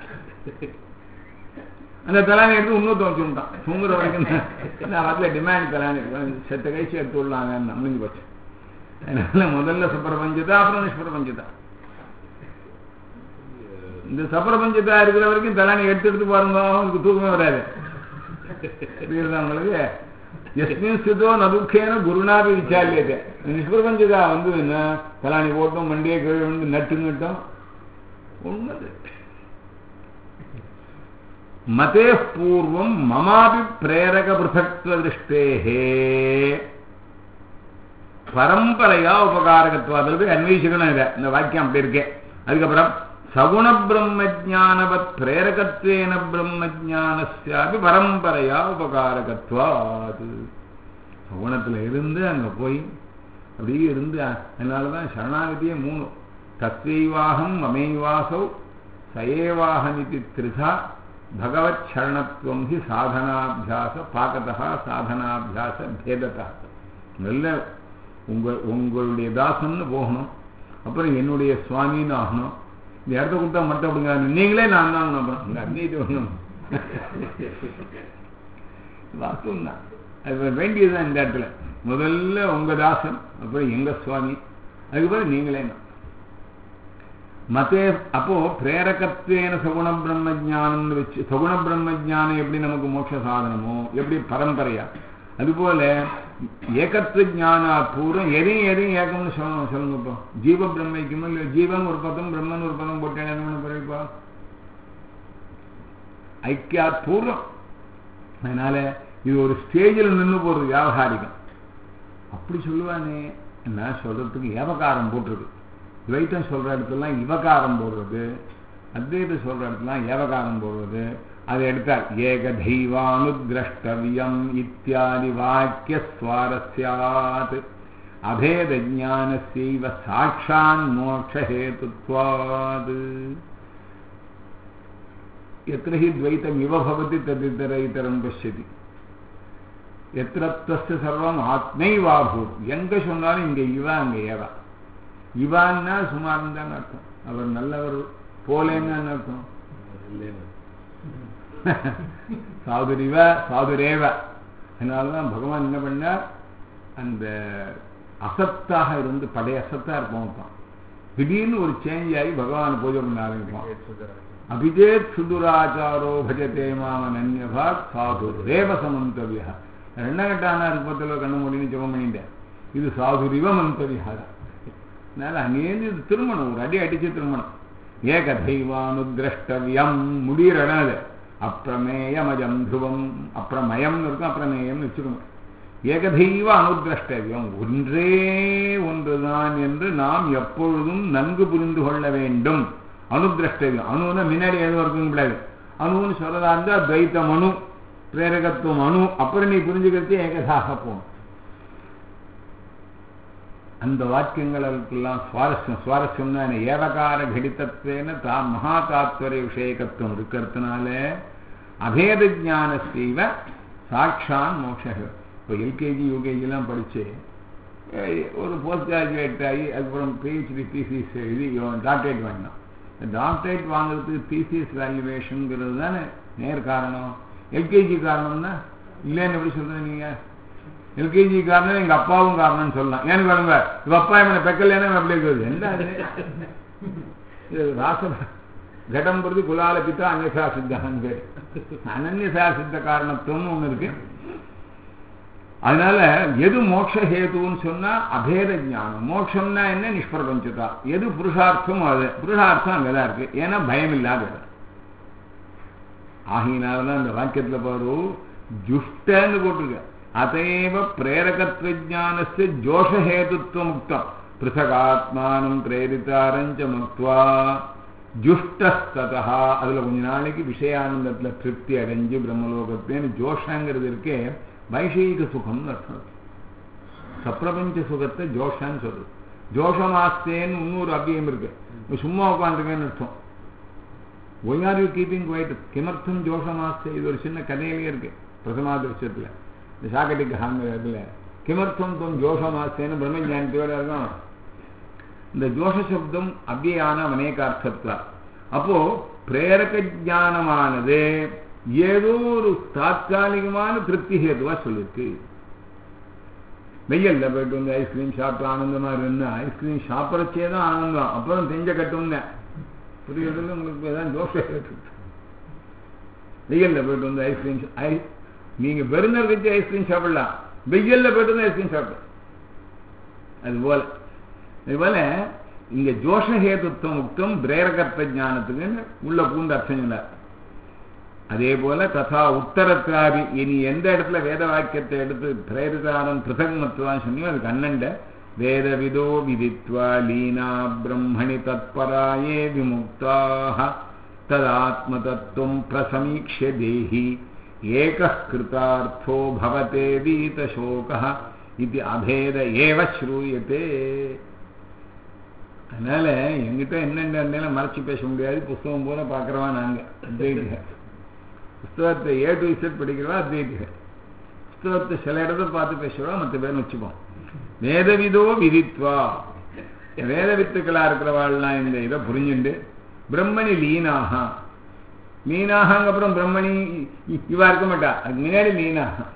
அந்த தலானை எடுத்து இன்னொருத்த வச்சுட்டான் தூங்குற வரைக்கும் நான் வரல டிமாண்ட் தலானி செத்த கழிச்சு எடுத்து விடலாங்க முடிஞ்சு போச்சு அதனால முதல்ல சுப்பர பஞ்சதா அப்புறம் நிஷ்பர பஞ்சதா இந்த சப்பர பஞ்சதா இருக்கிற வரைக்கும் தலானி எடுத்து எடுத்து பாருங்க உங்களுக்கு தூக்கமே வராது புரியுதா உங்களுக்கு எஸ்மின் ஸ்திதோ நதுக்கேன குருநாபி விசாரியத்தை நிஷ்பிரபஞ்சதா வந்து என்ன தலானி போட்டோம் மண்டியை கீழே வந்து நட்டு நட்டோம் ஒண்ணது மதே பூர்வம் மமாபி பிரேரக பிருத்தக்துவ திருஷ்டேஹே பரம்பரையா உபகாரகத்துவாதற்கு அன்வயிச்சுக்கணும் இதை இந்த வாக்கியம் அப்படி இருக்கே அதுக்கப்புறம் சகுண பிரம்மஜானவத் பிரேரகத்வேன பிரம்மஜானஸ்யாபி பரம்பரையா உபகாரகத்வாது சகுணத்துல இருந்து அங்க போய் அப்படியே இருந்து அதனாலதான் சரணாகதியே மூணு தத்வைவாகம் மமைவாசௌ சயேவாகமிதி திரிதா பகவத் சரணத்துவம் ஹி சாதனாபியாச பாகதா சாதனாபியாச பேததா நல்ல உங்க உங்களுடைய தாசன்னு போகணும் அப்புறம் என்னுடைய சுவாமின்னு ஆகணும் இந்த இடத்த கொடுத்தா மட்டும் அப்படிங்க நீங்களே நான் தான் நம்புறேன் அன்னைக்கு ஒன்றும் வாஸ்தவம் தான் அது வேண்டியதுதான் இந்த இடத்துல முதல்ல உங்க தாசன் அப்புறம் எங்க சுவாமி அதுக்கப்புறம் நீங்களே நான் மத்தே அப்போ பிரேரகத்வேன சகுண பிரம்ம ஜானம்னு வச்சு சகுண பிரம்ம ஜானம் எப்படி நமக்கு மோட்ச சாதனமோ எப்படி பரம்பரையா அதுபோல ஏகத்துவ ஜானா பூர்வம் எதையும் எதையும் ஏக்கம்னு சொல்லணும் சொல்லுங்க இப்போ ஜீவ பிரம்மைக்குமோ இல்லை ஜீவன் ஒரு பதம் பிரம்மன் ஒரு பதம் போட்டேன் என்ன பண்ண போறீப்பா ஐக்கியா பூர்வம் அதனால இது ஒரு ஸ்டேஜில் நின்று போறது வியாபகாரிகம் அப்படி சொல்லுவானே என்ன சொல்றதுக்கு ஏவகாரம் போட்டிருக்கு துவைத்தம் சொல்ற இடத்துலாம் இவகாரம் போடுறது அத்வைதம் சொல்ற இடத்துலாம் ஏவகாரம் போடுறது அதை எடுத்தார் ஏக தெய்வானுதிரஷ்டவியம் இத்தியாதி வாக்கிய சுவாரஸ்யாத் அபேத ஜானசைவ சாட்சான் மோட்சஹேதுத்வாது எத்திர ஹி துவைத்தம் இவ பவதி ததிதர இதரம் பசியதி எத்திரத்வஸ்து சர்வம் ஆத்மைவாபூர் எங்க சொன்னாலும் இங்க இவ அங்க ஏவா இவான்னா சுமார் தான் அர்த்தம் அவர் நல்லவர் போலேன்னு அர்த்தம் சாதுரிவ சாதுரேவ அதனாலதான் பகவான் என்ன பண்ணார் அந்த அசத்தாக இருந்து பழைய அசத்தா இருப்போம் தான் திடீர்னு ஒரு சேஞ்ச் ஆகி பகவான் பூஜை பண்ண ஆரம்பிப்பான் அபிஜேத் சுதுராச்சாரோ பஜதே மாமன் அந்யபாக் சாது ரேவ சமந்தவியா ரெண்டகட்டான ரூபத்தில் கண்ணு முடின்னு ஜெபம் பண்ணிட்டேன் இது சாதுரிவ மந்தவியா அதனால அங்கேருந்து இது திருமணம் ஒரு அடி அடிச்சு திருமணம் ஏக தெய்வானுதிரஷ்டவியம் முடிகிற இடம் அது அப்பிரமேயமஜம் துருவம் அப்பிரமயம்னு இருக்கும் அப்பிரமேயம்னு வச்சுக்கணும் ஏகதெய்வ அனுதிரஷ்டவியம் ஒன்றே ஒன்றுதான் என்று நாம் எப்பொழுதும் நன்கு புரிந்து கொள்ள வேண்டும் அனுதிரஷ்டவியம் அணுன்னா முன்னாடி எதுவும் இருக்கும் கூடாது அணுன்னு சொல்லதா இருந்தா துவைத்தம் அணு பிரேரகத்துவம் அணு அப்புறம் நீ புரிஞ்சுக்கிறதே ஏகதாக போகணும் அந்த வாக்கியங்களுக்கெல்லாம் சுவாரஸ்யம் சுவாரஸ்யம்னா ஏவகார கடிதத்வேன தா மகா தாத்வரிய விஷயகத்துவம் இருக்கிறதுனால அபேத ஜான செய்வ சாட்சான் மோட்ச இப்போ எல்கேஜி யூகேஜிலாம் படித்து ஒரு போஸ்ட் கிராஜுவேட் ஆகி அதுக்கப்புறம் பிஹெச்டி தீசிஸ் எழுதி டாக்டரேட் வாங்கினான் டாக்டரேட் வாங்குறதுக்கு தீசிஸ் வேல்யூவேஷனுங்கிறது தானே நேர் காரணம் எல்கேஜி காரணம்னா இல்லைன்னு எப்படி சொல்றீங்க நீங்க எல்கேஜி காரணம் எங்க அப்பாவும் காரணம்னு சொல்லலாம் ஏன்னு பாருங்க இவ அப்பா இவனை பெக்கலைன்னா எப்படி இருக்குது என்ன அது? இது ராச கடம் பிரதி குலால பித்தா அந்நியசா சித்தான்னு பேர் அனன்யசா சித்த காரணத்துவம்னு ஒண்ணு இருக்கு அதனால எது மோட்ச ஹேதுன்னு சொன்னா அபேத ஞானம் மோட்சம்னா என்ன நிஷ்பிரபஞ்சதா எது புருஷார்த்தமோ அது புருஷார்த்தம் அங்கதான் இருக்கு ஏன்னா பயம் இல்லாத இடம் ஆகினாலதான் இந்த வாக்கியத்துல பாரு ஜுஷ்டன்னு போட்டிருக்க அதைவ பிரேரகத்வஜானஸ்ய ஜோஷஹேதுத்துவ முக்தம் பிருசகாத்மானம் பிரேரித்தாரஞ்ச முக்துவா ஜுஷ்டஸ்ததா அதுல கொஞ்ச நாளைக்கு விஷயானந்தத்துல திருப்தி அடைஞ்சு பிரம்மலோகத்தேன்னு ஜோஷங்கிறது இருக்கே வைஷயிக சுகம்னு அர்த்தம் இருக்கு. சப்பிரபஞ்ச சுகத்தை ஜோஷான்னு சொல்றது ஜோஷமாஸ்தேன்னு இன்னொரு அபியம் இருக்கு நீ சும்மா உட்காந்துருக்கேன்னு அர்த்தம் why are you keeping quiet கிமர்த்தம் ஜோஷமாஸ்தே இது ஒரு சின்ன கதையிலேயே இருக்கு பிரசமா திருஷ்யத்தில் இந்த சாக்கட்டிக்கு ஹாங்க இதில் கிமர்த்தம் தும் ஜோஷமாஸ்தேன்னு பிரம்மஞானத்தோட இருக்கும் இந்த ஜோஷ சப்தம் அவ்வியான அநேகார்த்தத்வா அப்போ பிரேரக ஞானமானது ஏதோ ஒரு தாத்காலிகமான திருப்தி ஹேதுவா சொல்லிருக்கு வெயில்ல போயிட்டு வந்து ஐஸ்கிரீம் சாப்பிட்டு ஆனந்தமா இருந்தா ஐஸ்கிரீம் சாப்பிட்றச்சே தான் ஆனந்தம் அப்புறம் தெஞ்ச கட்டுங்க புரியுறதுல உங்களுக்கு தான் ஜோஷ ஹேது வெயில்ல போயிட்டு வந்து ஐஸ்கிரீம் ஐ நீங்க பெருநர் வச்சு ஐஸ்கிரீம் சாப்பிடலாம் வெயில்ல போயிட்டு வந்து ஐஸ்கிரீம் சாப்பிடலாம் அது போல இதுபோல இங்க ஜோஷஹேதுத்துவம் முக்தம் பிரேரகத்வ ஞானத்துக்குன்னு உள்ள பூந்த அர்த்தம் சொன்னார் அதே போல ததா உத்தரத்தாரி இனி எந்த இடத்துல வேத வாக்கியத்தை எடுத்து பிரேரிதானம் பிருதக்மத்துவான்னு சொன்னியோ அதுக்கு அண்ணண்ட வேத விதோ விதித்வா லீனா பிரம்மணி தத்பராயே விமுக்தாக ததாத்ம தத்துவம் பிரசமீக்ஷ தேஹி ஏக கிருதார்த்தோ பவதே வீதசோக இது அபேத ஏவ ஸ்ரூயத்தே அதனால எங்கிட்ட என்னென்ன மறைச்சு பேச முடியாது புஸ்தகம் போல பார்க்குறவா நாங்க அத்வைதிக புஸ்தகத்தை ஏ டு இசட் படிக்கிறவா அத்வைதிக புஸ்தகத்தை சில இடத்த பார்த்து பேசுறவா மற்ற பேர் வச்சுப்போம் வேதவிதோ விதித்வா வேத வித்துக்களா இருக்கிறவாள்லாம் இந்த இதை புரிஞ்சுண்டு பிரம்மணி லீனாக லீனாக அப்புறம் பிரம்மணி இ- இவா இருக்க மாட்டா அதுக்கு முன்னாடி லீனாக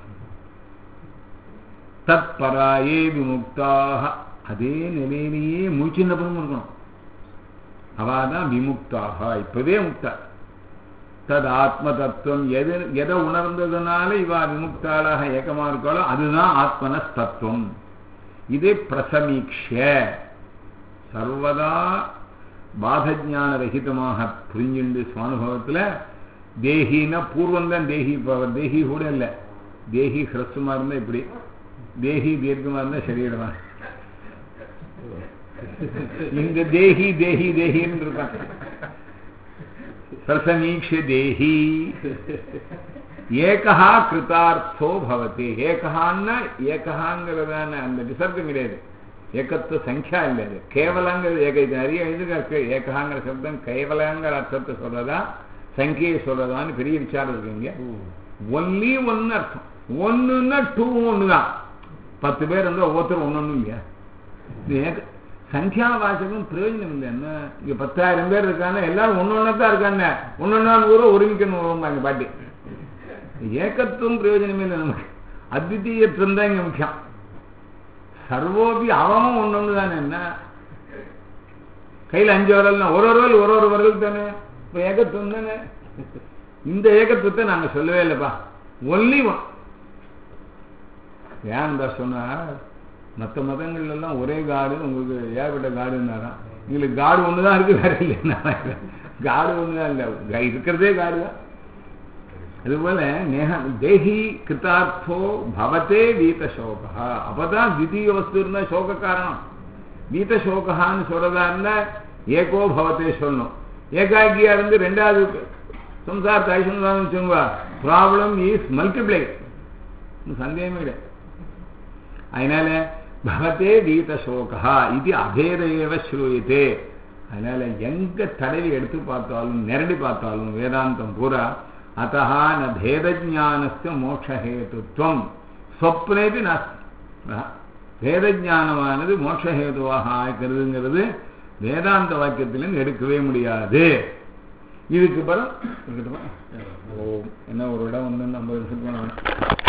தத் பராயே விமுக்தாக அதே நிலையிலேயே மூச்சின்னப்புறம் இருக்கணும் அவாதான் விமுக்தாக இப்பவே முக்தா தத் ஆத்ம தத்துவம் எது எதை உணர்ந்ததுனால இவா விமுக்தாளாக ஏக்கமா இருக்காளோ அதுதான் ஆத்மனஸ் தத்துவம் இது பிரசமீக்ஷ சர்வதா பாதஜான ரஹிதமாக புரிஞ்சுண்டு சுவானுபவத்தில் தேகின்னா பூர்வம் தான் தேகி இப்போ தேகி கூட இல்லை தேகி ஹ்ரஸ்வமா இருந்தா இப்படி தேகி தீர்க்கமா இருந்தா சரீரமா இந்த தேகி தேகி தேகின்னு இருக்கான் பிரசமீக்ஷ தேஹி ஏகஹா கிருதார்த்தோ பவதி ஏகஹான்னா ஏகஹாங்கிறதான அந்த விசர்க்கம் கிடையாது ஏகத்துவ சங்கியா இல்லை அது கேவலங்கிறது ஏக இது நிறைய எழுதுக ஏகஹாங்கிற சப்தம் கேவலங்கிற அர்த்தத்தை சொல்றதா சங்கியை சொல்றதான்னு பெரிய விசாரம் இருக்குங்க ஒன்லி ஒன்னு அர்த்தம் ஒன்னுன்னா டூ ஒன்று தான் பத்து பேர் இருந்தால் ஒவ்வொருத்தரும் ஒன்று ஒன்றும் இல்லையா இது ஏக சங்கியா வாசகம் பிரயோஜனம் இல்லை என்ன இங்க பத்தாயிரம் பேர் இருக்காங்க எல்லாரும் ஒன்று ஒன்றா தான் இருக்காங்க ஒன்று ஒன்றா ஊரை ஒருமிக்கணும் வருவாங்க பாட்டி ஏகத்துவம் பிரயோஜனமே இல்லை நமக்கு அத்விதீயத்துவம் தான் இங்க முக்கியம் சர்வோபி அவமும் ஒன்று ஒன்று தானே என்ன கையில் அஞ்சு வரல்னா ஒரு ஒரு வரல் ஒரு ஒரு வரல் தானே இப்போ ஏகத்துவம் தானே இந்த ஏகத்துவத்தை நாங்கள் சொல்லவே இல்லைப்பா ஒன்லி ஒன் ஏன் தான் சொன்னார் மற்ற மதங்கள்ல எல்லாம் ஒரே காடு உங்களுக்கு ஏகப்பட்ட காடுன்னாராம் எங்களுக்கு காடு ஒன்று தான் இருக்கு வேற இல்லைன்னா காடு ஒன்று தான் இல்லை இருக்கிறதே காடு தான் அதுபோல நேஹ தேஹி கிருத்தார்த்தோ பவத்தே வீத சோகா அப்பதான் தித்தீய வஸ்து இருந்தா சோக காரணம் வீத சோகான்னு சொல்றதா இருந்தா ஏகோ பவத்தே சொல்லணும் ஏகாக்கியா இருந்து ரெண்டாவது சம்சாரத்தை ஐசந்தான்னு வச்சுங்க ப்ராப்ளம் இஸ் மல்டிப்ளை சந்தேகமே கிடையாது அதனால பவத்தே வீத சோகா இது அபேத ஏவ ஸ்ரூயத்தே அதனால எங்க தடவி எடுத்து பார்த்தாலும் நிரடி பார்த்தாலும் வேதாந்தம் பூரா அத்தா ந பேதஜானஸ்த மோட்சஹேதுத்வம் சொப்னேபி நாஸ்தி வேதஜானமானது மோட்சஹேதுவாக ஆக்கிறதுங்கிறது வேதாந்த வாக்கியத்திலிருந்து எடுக்கவே முடியாது இதுக்கு பலம் இருக்கட்டுமா ஓ என்ன ஒரு இடம் வந்து ஐம்பது நிமிஷத்துக்கு